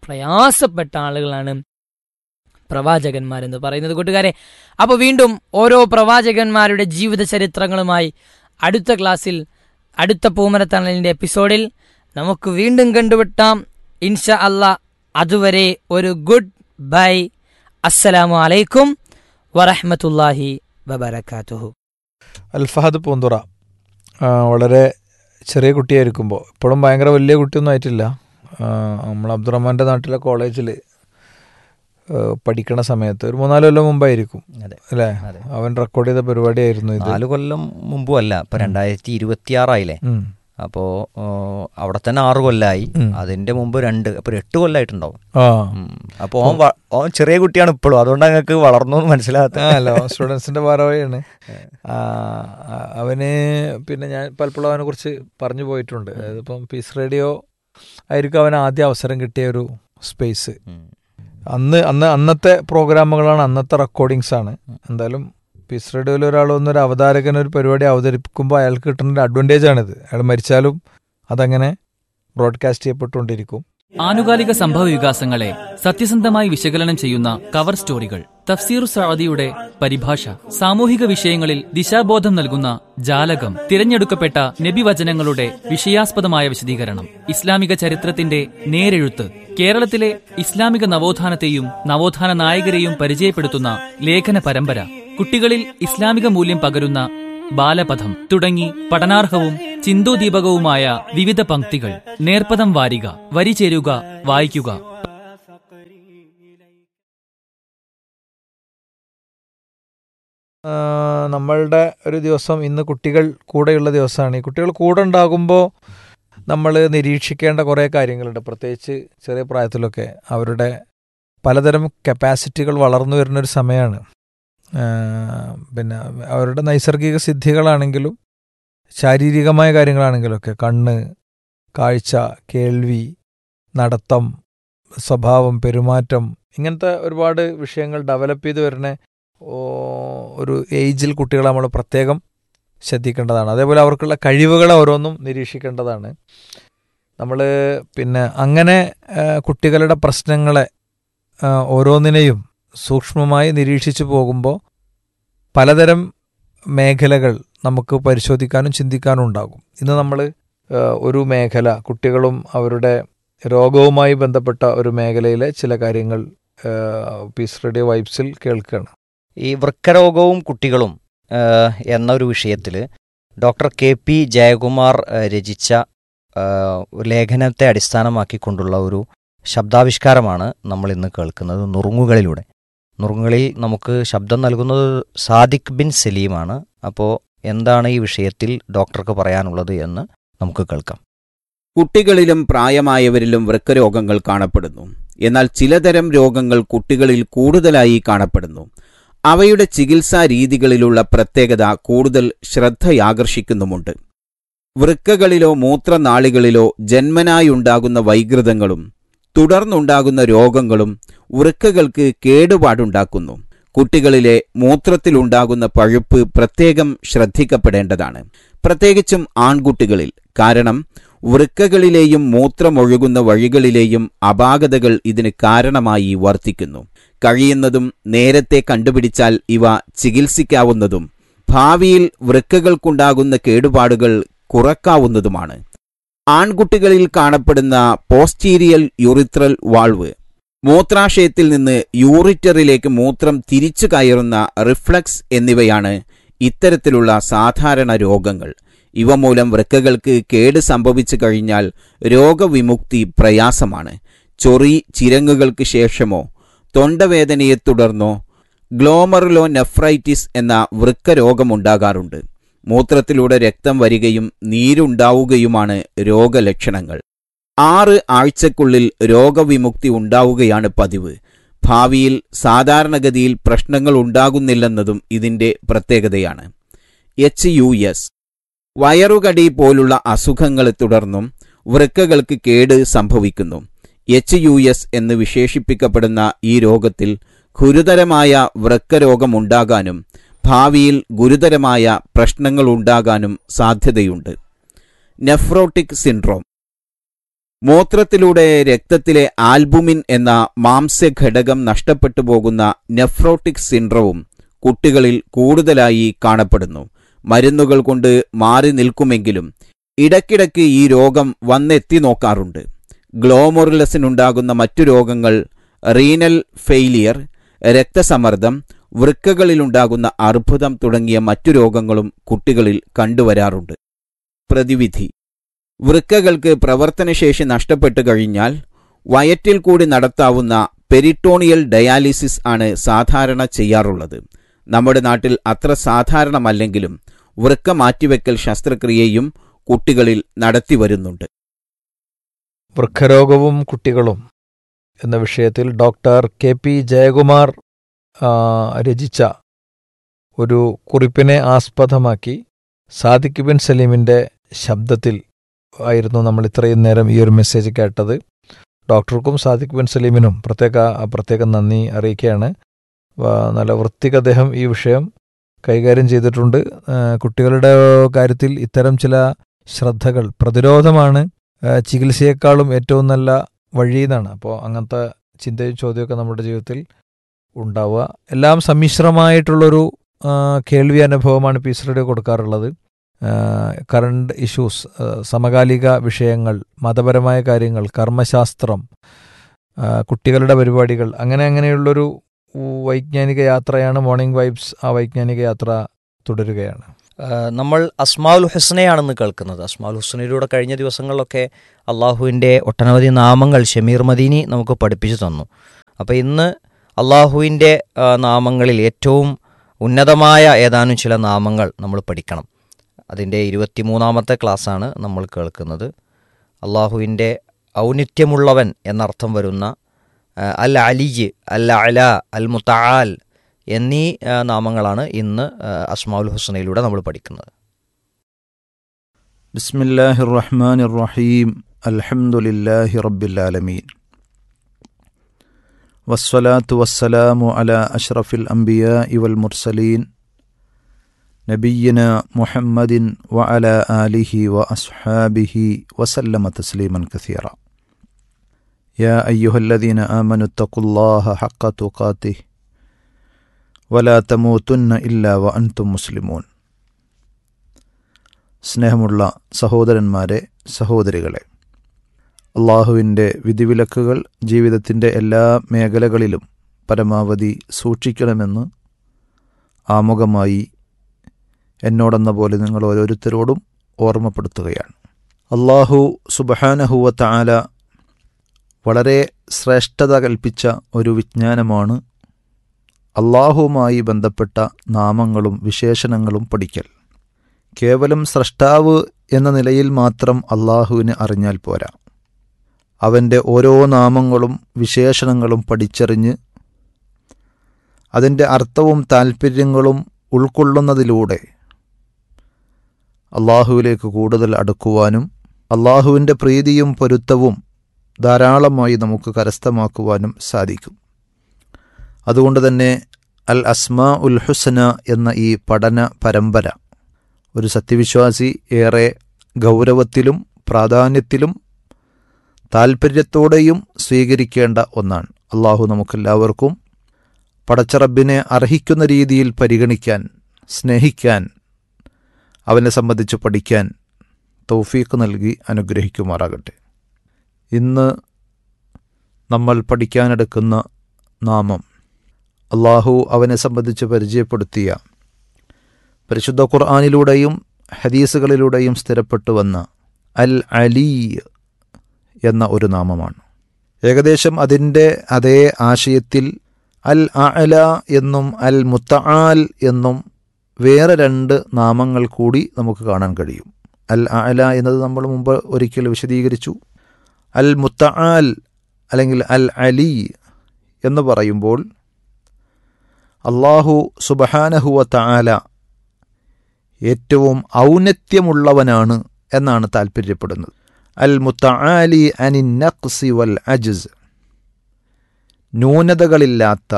പ്രയാസപ്പെട്ട ആളുകളാണ് പ്രവാചകന്മാരെന്ന് പറയുന്നത് കൂട്ടുകാരെ അപ്പോൾ വീണ്ടും ഓരോ പ്രവാചകന്മാരുടെ ജീവിത ചരിത്രങ്ങളുമായി അടുത്ത ക്ലാസ്സിൽ അടുത്ത പൂമരത്തണലിൻ്റെ എപ്പിസോഡിൽ നമുക്ക് വീണ്ടും കണ്ടുവിട്ടാം ഇൻഷ അല്ല അതുവരെ ഒരു ഗുഡ് ബൈ അസ്സലാമു അലൈക്കും വറഹ്മത്തുള്ളാഹി വബറകാതുഹു അൽഫഹദ് പൂന്തുറ ആ, വളരെ ചെറിയ കുട്ടിയായിരിക്കുമ്പോൾ ഇപ്പോഴും ഭയങ്കര വലിയ കുട്ടിയൊന്നും ആയിട്ടില്ല ആ, നമ്മൾ അബ്ദുറഹ്മാൻ്റെ നാട്ടിലെ കോളേജിൽ പഠിക്കണ സമയത്ത് ഒരു മൂന്നാല് കൊല്ലം മുമ്പായിരിക്കും അതെ അല്ലേ അതെ അവൻ റെക്കോർഡ് ചെയ്ത പരിപാടിയായിരുന്നു ഇത് നാല് കൊല്ലം മുമ്പും അല്ല ഇപ്പൊ രണ്ടായിരത്തി ഇരുപത്തിയാറായില്ലേ ഉം. അപ്പോ ഓ, അവിടെ തന്നെ ആറ് കൊല്ലായി ഉം. അതിന്റെ മുമ്പ് രണ്ട് അപ്പൊ ഒരു എട്ട് കൊല്ലായിട്ടുണ്ടാവും ആ ഉം. അപ്പൊ ഓൻ വ- ഓൻ ചെറിയ കുട്ടിയാണ് ഇപ്പോഴും അതുകൊണ്ട് ഞങ്ങൾക്ക് വളർന്നു എന്ന് മനസ്സിലാകാത്ത ആ അല്ല സ്റ്റുഡൻസിന്റെ ഭാരവാഹിയാണ് ആ, ആ, അവന് പിന്നെ ഞാൻ പലപ്പോഴും അവനെ കുറിച്ച് പറഞ്ഞു പോയിട്ടുണ്ട് അതായത് ഇപ്പം പീസ് റേഡിയോ ആയിരിക്കും അവന് ആദ്യ അവസരം കിട്ടിയ ഒരു സ്പേസ് ഉം. അന്ന് അന്ന് അന്നത്തെ പ്രോഗ്രാമുകളാണ് അന്നത്തെ റെക്കോർഡിങ്സ് ആണ് എന്തായാലും പീസ് റേഡിയോയിൽ ഒരാൾ വന്നൊരു അവതാരകൻ ഒരു പരിപാടി അവതരിപ്പിക്കുമ്പോൾ അയാൾക്ക് കിട്ടുന്ന ഒരു അഡ്വാൻറ്റേജ് ആണിത് അയാൾ മരിച്ചാലും അതങ്ങനെ ബ്രോഡ്കാസ്റ്റ് ചെയ്യപ്പെട്ടുകൊണ്ടിരിക്കും ആനുകാലിക സംഭവ വികാസങ്ങളെ സത്യസന്ധമായി വിശകലനം ചെയ്യുന്ന കവർ സ്റ്റോറികൾ തഫ്സീർ സഅദിയുടെ പരിഭാഷ സാമൂഹിക വിഷയങ്ങളിൽ ദിശാബോധം നൽകുന്ന ജാലകം തിരഞ്ഞെടുക്കപ്പെട്ട നബിവചനങ്ങളുടെ വിഷയാസ്പദമായ വിശദീകരണം ഇസ്ലാമിക ചരിത്രത്തിന്റെ നേരെഴുത്ത് കേരളത്തിലെ ഇസ്ലാമിക നവോത്ഥാനത്തെയും നവോത്ഥാന നായകരെയും പരിചയപ്പെടുത്തുന്ന ലേഖന പരമ്പര കുട്ടികളിൽ ഇസ്ലാമിക മൂല്യം പകരുന്ന ബാലപഥം തുടങ്ങി പഠനാർഹവും ചിന്തോദീപകവുമായ വിവിധ പംക്തികൾ നേർപ്പദം വാരിക വരി ചേരുക വായിക്കുക ആ, നമ്മളുടെ ഒരു ദിവസം ഇന്ന് കുട്ടികൾ കൂടെയുള്ള ദിവസമാണ് ഈ കുട്ടികൾ കൂടെ ഉണ്ടാകുമ്പോൾ നമ്മൾ നിരീക്ഷിക്കേണ്ട കുറേ കാര്യങ്ങളുണ്ട് പ്രത്യേകിച്ച് ചെറിയ പ്രായത്തിലൊക്കെ അവരുടെ പലതരം കപ്പാസിറ്റികൾ വളർന്നു വരുന്ന ഒരു സമയമാണ് ആ, പിന്നെ അവരുടെ നൈസർഗിക സിദ്ധികളാണെങ്കിലും ശാരീരികമായ കാര്യങ്ങളാണെങ്കിലൊക്കെ കണ്ണ് കാഴ്ച കേൾവി നടത്തം സ്വഭാവം പെരുമാറ്റം ഇങ്ങനത്തെ ഒരുപാട് വിഷയങ്ങൾ ഡെവലപ്പ് ചെയ്ത് വരുന്ന ഓ, ഒരു ഏജിൽ കുട്ടികളെ നമ്മൾ പ്രത്യേകം ശ്രദ്ധിക്കേണ്ടതാണ് അതേപോലെ അവർക്കുള്ള കഴിവുകളെ ഓരോന്നും നിരീക്ഷിക്കേണ്ടതാണ് നമ്മൾ പിന്നെ അങ്ങനെ ആ, കുട്ടികളുടെ പ്രശ്നങ്ങളെ ആ, ഓരോന്നിനെയും സൂക്ഷ്മമായി നിരീക്ഷിച്ചു പോകുമ്പോൾ പലതരം മേഖലകൾ നമുക്ക് പരിശോധിക്കാനും ചിന്തിക്കാനും ഉണ്ടാകും ഇന്ന് നമ്മൾ ഒരു മേഖല കുട്ടികളും അവരുടെ രോഗവുമായി ബന്ധപ്പെട്ട ഒരു മേഖലയിലെ ചില കാര്യങ്ങൾ ആ, പീസ് റേഡിയോ വൈബ്സിൽ കേൾക്കുകയാണ് ഈ വൃക്കരോഗവും കുട്ടികളും ആ, എന്ന ഒരു വിഷയത്തിൽ ഡോക്ടർ കെ പി ജയകുമാർ ആ, രചിച്ച ആ, ഒരു ലേഖനത്തെ അടിസ്ഥാനമാക്കിക്കൊണ്ടുള്ള ഒരു ശബ്ദാവിഷ്കാരമാണ് നമ്മൾ ഇന്ന് കേൾക്കുന്നത് നുറുങ്ങുകളിലൂടെ നുറുങ്ങുകളിൽ നമുക്ക് ശബ്ദം നൽകുന്നത് സാദിഖ് ബിൻ സലീമാണ് അപ്പോൾ എന്താണ് ഈ വിഷയത്തിൽ ഡോക്ടർക്ക് പറയാനുള്ളത് എന്ന് നമുക്ക് കേൾക്കാം കുട്ടികളിലും പ്രായമായവരിലും വൃക്കരോഗങ്ങൾ കാണപ്പെടുന്നു എന്നാൽ ചിലതരം രോഗങ്ങൾ കുട്ടികളിൽ കൂടുതലായി കാണപ്പെടുന്നു അവയുടെ ചികിത്സാ രീതികളിലുള്ള പ്രത്യേകത കൂടുതൽ ശ്രദ്ധയാകർഷിക്കുന്നുമുണ്ട് വൃക്കകളിലോ മൂത്രനാളികളിലോ ജന്മനായുണ്ടാകുന്ന വൈകൃതങ്ങളും തുടർന്നുണ്ടാകുന്ന രോഗങ്ങളും വൃക്കകൾക്ക് കേടുപാടുണ്ടാക്കുന്നു കുട്ടികളിലെ മൂത്രത്തിലുണ്ടാകുന്ന പഴുപ്പ് പ്രത്യേകം ശ്രദ്ധിക്കപ്പെടേണ്ടതാണ് പ്രത്യേകിച്ചും ആൺകുട്ടികളിൽ കാരണം വൃക്കകളിലെയും മൂത്രമൊഴുകുന്ന വഴികളിലെയും അപാകതകൾ ഇതിന് കാരണമായി വർത്തിക്കുന്നു കഴിയുന്നതും നേരത്തെ കണ്ടുപിടിച്ചാൽ ഇവ ചികിത്സിക്കാവുന്നതും ഭാവിയിൽ വൃക്കകൾക്കുണ്ടാകുന്ന കേടുപാടുകൾ കുറക്കാവുന്നതുമാണ് ആൺകുട്ടികളിൽ കാണപ്പെടുന്ന പോസ്റ്റീരിയൽ യൂറിത്രൽ വാൾവ് മൂത്രാശയത്തിൽ നിന്ന് യൂറിറ്ററിലേക്ക് മൂത്രം തിരിച്ചു കയറുന്ന റിഫ്ലക്സ് എന്നിവയാണ് ഇത്തരത്തിലുള്ള സാധാരണ രോഗങ്ങൾ ഇവ മൂലം വൃക്കകൾക്ക് കേട് സംഭവിച്ചു കഴിഞ്ഞാൽ രോഗവിമുക്തി പ്രയാസമാണ് ചൊറി ചിരങ്ങുകൾക്ക് ശേഷമോ തൊണ്ടവേദനയെ തുടർന്നോ ഗ്ലോമറുലോ നെഫ്രൈറ്റിസ് എന്ന വൃക്ക രോഗമുണ്ടാകാറുണ്ട് മൂത്രത്തിലൂടെ രക്തം വരികയും നീരുണ്ടാവുകയുമാണ് രോഗലക്ഷണങ്ങൾ ആറ് ആഴ്ചക്കുള്ളിൽ രോഗവിമുക്തി ഉണ്ടാവുകയാണ് പതിവ് ഭാവിയിൽ സാധാരണഗതിയിൽ പ്രശ്നങ്ങൾ ഉണ്ടാകുന്നില്ലെന്നതും ഇതിന്റെ പ്രത്യേകതയാണ് എച്ച് യു എസ് വയറുകടി പോലുള്ള അസുഖങ്ങളെ തുടർന്നും വൃക്കകൾക്ക് കേട് സംഭവിക്കുന്നു എച്ച് യു എസ് എന്ന് വിശേഷിപ്പിക്കപ്പെടുന്ന ഈ രോഗത്തിൽ ഗുരുതരമായ വൃക്കരോഗമുണ്ടാകാനും ഭാവിയിൽ ഗുരുതരമായ പ്രശ്നങ്ങളുണ്ടാകാനും സാധ്യതയുണ്ട് നെഫ്രോട്ടിക് സിൻഡ്രോം മൂത്രത്തിലൂടെ രക്തത്തിലെ ആൽബുമിൻ എന്ന മാംസ്യഘടകം നഷ്ടപ്പെട്ടു പോകുന്ന നെഫ്രോട്ടിക് സിൻഡ്രവും കുട്ടികളിൽ കൂടുതലായി കാണപ്പെടുന്നു മരുന്നുകൾ കൊണ്ട് മാറി നിൽക്കുമെങ്കിലും ഇടയ്ക്കിടയ്ക്ക് ഈ രോഗം വന്നെത്തി നോക്കാറുണ്ട് ഗ്ലോമോറിലസിനുണ്ടാകുന്ന മറ്റു രോഗങ്ങൾ റീനൽ ഫെയിലിയർ രക്തസമ്മർദ്ദം വൃക്കകളിലുണ്ടാകുന്ന അർബുദം തുടങ്ങിയ മറ്റു രോഗങ്ങളും കുട്ടികളിൽ കണ്ടുവരാറുണ്ട് പ്രതിവിധി വൃക്കകൾക്ക് പ്രവർത്തനശേഷി നഷ്ടപ്പെട്ടു കഴിഞ്ഞാൽ വയറ്റിൽ കൂടി നടത്താവുന്ന പെരിട്ടോണിയൽ ഡയാലിസിസ് ആണ് സാധാരണ ചെയ്യാറുള്ളത് നമ്മുടെ നാട്ടിൽ അത്ര സാധാരണമല്ലെങ്കിലും വൃക്ക മാറ്റിവെക്കൽ ശസ്ത്രക്രിയയും കുട്ടികളിൽ നടത്തിവരുന്നുണ്ട് വൃക്കരോഗവും കുട്ടികളും എന്ന വിഷയത്തിൽ ഡോക്ടർ കെ പി ജയകുമാർ ആ, രചിച്ച ഒരു കുറിപ്പിനെ ആസ്പദമാക്കി സാദിഖ് ബിൻ സലീമിൻ്റെ ശബ്ദത്തിൽ ആയിരുന്നു നമ്മൾ ഇത്രയും നേരം ഈ ഒരു മെസ്സേജ് കേട്ടത് ഡോക്ടർക്കും സാദിഖ് ബിൻ സലീമിനും പ്രത്യേക പ്രത്യേകം നന്ദി അറിയിക്കുകയാണ് വ- നല്ല വൃത്തിക്ക് അദ്ദേഹം ഈ വിഷയം കൈകാര്യം ചെയ്തിട്ടുണ്ട് ആ, കുട്ടികളുടെ കാര്യത്തിൽ ഇത്തരം ചില ശ്രദ്ധകൾ പ്രതിരോധമാണ് ആ, ചികിത്സയെക്കാളും ഏറ്റവും നല്ല വഴി എന്നാണ് അപ്പോൾ അങ്ങനത്തെ ചിന്തയും ചോദ്യമൊക്കെ നമ്മുടെ ജീവിതത്തിൽ ഉണ്ടാവുക എല്ലാം സമ്മിശ്രമായിട്ടുള്ളൊരു ആ, കേൾവി അനുഭവമാണ് പീസ് റേഡിയോ കൊടുക്കാറുള്ളത് കറണ്ട് ഇഷ്യൂസ് സമകാലിക വിഷയങ്ങൾ മതപരമായ കാര്യങ്ങൾ കർമ്മശാസ്ത്രം ആ, കുട്ടികളുടെ പരിപാടികൾ അങ്ങനെ അങ്ങനെയുള്ളൊരു വൈജ്ഞാനിക യാത്രയാണ് മോർണിംഗ് വൈബ്സ് ആ വൈജ്ഞാനിക യാത്ര തുടരുകയാണ് ആ, നമ്മൾ അസ്മാഉൽ ഹുസ്നയാണെന്ന് കേൾക്കുന്നത് അസ്മാഉൽ ഹുസ്നയിലൂടെ കഴിഞ്ഞ ദിവസങ്ങളിലൊക്കെ അള്ളാഹുവിൻ്റെ ഒട്ടനവധി നാമങ്ങൾ ഷമീർ മദീനി നമുക്ക് പഠിപ്പിച്ചു തന്നു അപ്പോൾ ഇന്ന് അള്ളാഹുവിൻ്റെ ആ, നാമങ്ങളിൽ ഏറ്റവും ഉന്നതമായ ഏതാനും ചില നാമങ്ങൾ നമ്മൾ പഠിക്കണം അതിൻ്റെ ഇരുപത്തിമൂന്നാമത്തെ ക്ലാസ്സാണ് നമ്മൾ കേൾക്കുന്നത് അള്ളാഹുവിൻ്റെ ഔന്നിത്യമുള്ളവൻ എന്നർത്ഥം വരുന്ന ആ, അൽ അലിജ് അൽ അല അൽ മുത്തആൽ എന്നീ ആ, നാമങ്ങളാണ് ഇന്ന് ആ, അസ്മാഉൽ ഹുസ്നയിലൂടെ നമ്മൾ പഠിക്കുന്നത് بسم الله الرحمن الرحيم الحمد لله رب العالمين والصلاة والسلام على أشرف الأنبياء والمرسلين نبينا محمد وعلى آله وأصحابه وسلم تسليما كثيرا يا أيها الذين آمنوا اتقوا الله حق تقاته ولا تموتن إلا وأنتم مسلمون സ്നേഹമുള്ള സഹോദരന്മാരെ സഹോദരികളെ അള്ളാഹുവിൻ്റെ വിധിവിലക്കുകൾ ജീവിതത്തിൻ്റെ എല്ലാ മേഖലകളിലും പരമാവധി സൂക്ഷിക്കണമെന്ന് ആമുഖമായി എന്നോടെന്ന പോലെ നിങ്ങൾ ഓരോരുത്തരോടും ഓർമ്മപ്പെടുത്തുകയാണ് അള്ളാഹു സുബഹാനഹുവത്ത ആല വളരെ ശ്രേഷ്ഠത കൽപ്പിച്ച ഒരു വിജ്ഞാനമാണ് അള്ളാഹുവുമായി ബന്ധപ്പെട്ട നാമങ്ങളും വിശേഷണങ്ങളും പഠിക്കൽ കേവലം സ്രഷ്ടാവ് എന്ന നിലയിൽ മാത്രം അള്ളാഹുവിനെ അറിഞ്ഞാൽ പോരാ അവൻ്റെ ഓരോ നാമങ്ങളും വിശേഷണങ്ങളും പഠിച്ചറിഞ്ഞ് അതിൻ്റെ അർത്ഥവും താൽപ്പര്യങ്ങളും ഉൾക്കൊള്ളുന്നതിലൂടെ അള്ളാഹുവിലേക്ക് കൂടുതൽ അടുക്കുവാനും അള്ളാഹുവിൻ്റെ പ്രീതിയും പൊരുത്തവും ധാരാളമായി നമുക്ക് കരസ്ഥമാക്കുവാനും സാധിക്കും അതുകൊണ്ട് തന്നെ അൽ അസ്മാ ഉൽ ഹുസന എന്ന ഈ പഠന പരമ്പര ഒരു സത്യവിശ്വാസി ഏറെ ഗൗരവത്തിലും പ്രാധാന്യത്തിലും താൽപ്പര്യത്തോടെയും സ്വീകരിക്കേണ്ട ഒന്നാണ് അള്ളാഹു നമുക്കെല്ലാവർക്കും പടച്ചറബിനെ അർഹിക്കുന്ന രീതിയിൽ പരിഗണിക്കാൻ സ്നേഹിക്കാൻ അവനെ സംബന്ധിച്ച് പഠിക്കാൻ തൗഫീഖ് നൽകി അനുഗ്രഹിക്കുമാറാകട്ടെ ഇന്ന് നമ്മൾ പഠിക്കാനെടുക്കുന്ന നാമം അള്ളാഹു അവനെ സംബന്ധിച്ച് പരിചയപ്പെടുത്തിയ പരിശുദ്ധ ഖുർആാനിലൂടെയും ഹദീസുകളിലൂടെയും സ്ഥിരപ്പെട്ടു വന്ന അൽ അലി എന്ന ഒരു നാമമാണ് ഏകദേശം അതിൻ്റെ അതേ ആശയത്തിൽ അൽ അല എന്നും അൽ മുത്തആൽ എന്നും വേറെ രണ്ട് നാമങ്ങൾ കൂടി നമുക്ക് കാണാൻ കഴിയും അൽ അല എന്നത് നമ്മൾ മുമ്പ് ഒരിക്കൽ വിശദീകരിച്ചു അൽ മുത്തആൽ അല്ലെങ്കിൽ അൽ അലി എന്ന് പറയുമ്പോൾ അള്ളാഹു സുബഹാനഹുവ തആല ഏറ്റവും ഔന്നത്യമുള്ളവനാണ് എന്നാണ് താൽപ്പര്യപ്പെടുന്നത് അൽ മുത്തആലി അനി നഖ്സി വൽ അജ്സ് ന്യൂനതകളില്ലാത്ത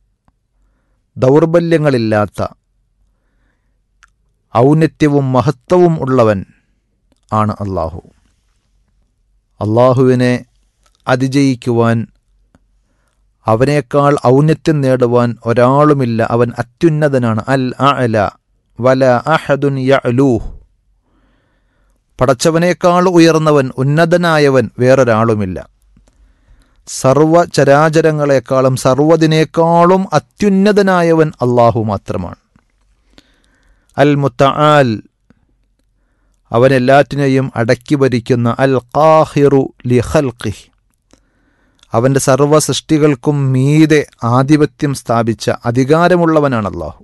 ദൗർബല്യങ്ങളില്ലാത്ത ഔന്നത്യവും മഹത്വവും ഉള്ളവൻ ആണ് അള്ളാഹു അള്ളാഹുവിനെ അതിജയിക്കുവാൻ അവനേക്കാൾ ഔന്നത്യം നേടുവാൻ ഒരാളുമില്ല അവൻ അത്യുന്നതനാണ് അൽ അല വല അഹദുൻ യഅലൂഹ് പടച്ചവനേക്കാൾ ഉയർന്നവൻ ഉന്നതനായവൻ വേറൊരാളുമില്ല സർവ ചരാചരങ്ങളെക്കാളും സർവ്വതിനേക്കാളും അത്യുന്നതനായവൻ അള്ളാഹു മാത്രമാണ് അൽ മുത്തആൽ അവൻ എല്ലാറ്റിനെയും അടക്കി ഭരിക്കുന്ന അൽ ഖാഹിറു ലി ഖൽഖിഹ് അവൻ്റെ സർവ്വ സൃഷ്ടികൾക്കും മീതെ ആധിപത്യം സ്ഥാപിച്ച അധികാരമുള്ളവനാണ് അള്ളാഹു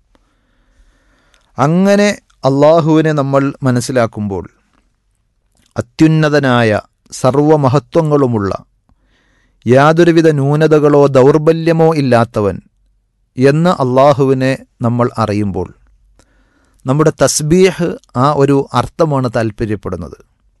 അങ്ങനെ അള്ളാഹുവിനെ നമ്മൾ മനസ്സിലാക്കുമ്പോൾ അത്യുന്നതനായ സർവമഹത്വങ്ങളുമുള്ള യാതൊരുവിധ ന്യൂനതകളോ ദൗർബല്യമോ ഇല്ലാത്തവൻ എന്ന് അള്ളാഹുവിനെ നമ്മൾ അറിയുമ്പോൾ നമ്മുടെ തസ്ബീഹ് ആ ഒരു അർത്ഥമാണ് താല്പര്യപ്പെടുന്നത്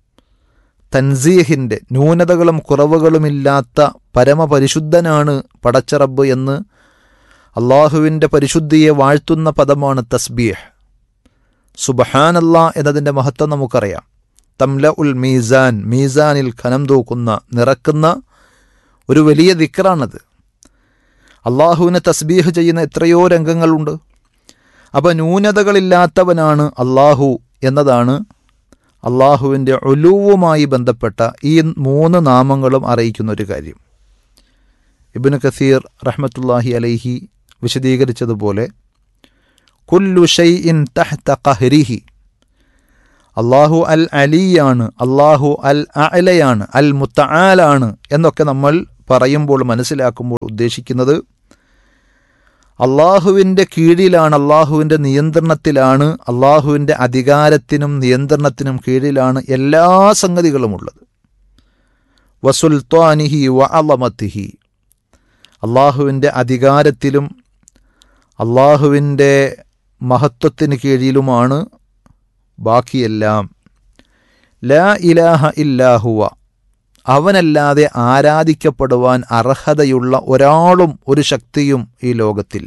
തൻസീഹിൻ്റെ ന്യൂനതകളും കുറവുകളുമില്ലാത്ത പരമപരിശുദ്ധനാണ് പടച്ചറബ് എന്ന് അള്ളാഹുവിൻ്റെ പരിശുദ്ധിയെ വാഴ്ത്തുന്ന പദമാണ് തസ്ബീഹ് സുബഹാനല്ലാ എന്നതിൻ്റെ മഹത്വം നമുക്കറിയാം തംല ഉൽ മീസാൻ മീസാനിൽ ഖനം തൂക്കുന്ന നിറക്കുന്ന ഒരു വലിയ ദിക്റാണത് അള്ളാഹുവിനെ തസ്ബീഹ് ചെയ്യുന്ന എത്രയോ രംഗങ്ങളുണ്ട് അപ്പോൾ ന്യൂനതകളില്ലാത്തവനാണ് അള്ളാഹു എന്നതാണ് അള്ളാഹുവിൻ്റെ ഒലുവുമായി ബന്ധപ്പെട്ട ഈ മൂന്ന് നാമങ്ങളും അറിയിക്കുന്ന ഒരു കാര്യം ഇബിന് കസീർ റഹ്മത്തുല്ലാഹി അലൈഹി വിശദീകരിച്ചതുപോലെ കുല്ലു ഷൈഇൻ തഹ്ത ഖഹ്രിഹി അള്ളാഹു അൽ അലിയാണ് അള്ളാഹു അൽ അലയാണ് അൽ മുത്തആലാണ് എന്നൊക്കെ നമ്മൾ പറയുമ്പോൾ മനസ്സിലാക്കുമ്പോൾ ഉദ്ദേശിക്കുന്നത് അള്ളാഹുവിൻ്റെ കീഴിലാണ് അള്ളാഹുവിൻ്റെ നിയന്ത്രണത്തിലാണ് അള്ളാഹുവിൻ്റെ അധികാരത്തിനും നിയന്ത്രണത്തിനും കീഴിലാണ് എല്ലാ സംഗതികളുമുള്ളത് വസുൽത്താനിഹി വ അലമത്തിഹി അള്ളാഹുവിൻ്റെ അധികാരത്തിലും അള്ളാഹുവിൻ്റെ മഹത്വത്തിന് കീഴിലുമാണ് ബാക്കിയെല്ലാം ലാ ഇലാഹ ഇല്ലാഹുവ അവനല്ലാതെ ആരാധിക്കപ്പെടുവാൻ അർഹതയുള്ള ഒരാളും ഒരു ശക്തിയും ഈ ലോകത്തില്ല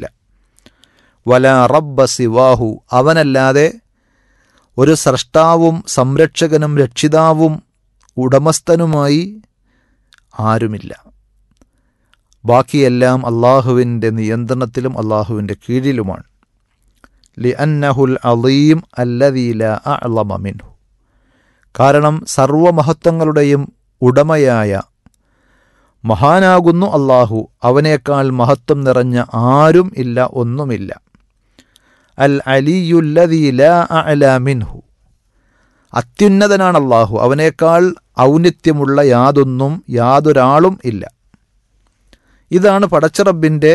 വല റബ്ബ സിവാഹു അവനല്ലാതെ ഒരു സ്രഷ്ടാവും സംരക്ഷകനും രക്ഷിതാവും ഉടമസ്ഥനുമായി ആരുമില്ല ബാക്കിയെല്ലാം അള്ളാഹുവിൻ്റെ നിയന്ത്രണത്തിലും അള്ളാഹുവിൻ്റെ കീഴിലുമാണ് ലി അന്നഹുൽ അലീം അല്ലദീല അളമ മിൻഹു കാരണം സർവമഹത്വങ്ങളുടെയും ഉടമയായ മഹാനാകുന്നു അള്ളാഹു അവനേക്കാൾ മഹത്വം നിറഞ്ഞ ആരും ഇല്ല ഒന്നുമില്ല അൽ അലിയുല്ലദീ ലാ അഅല മിൻഹു അത്യുന്നതനാണ് അള്ളാഹു അവനേക്കാൾ ഔന്നിത്യമുള്ള യാതൊന്നും യാതൊരാളും ഇല്ല ഇതാണ് പടച്ചറബിൻ്റെ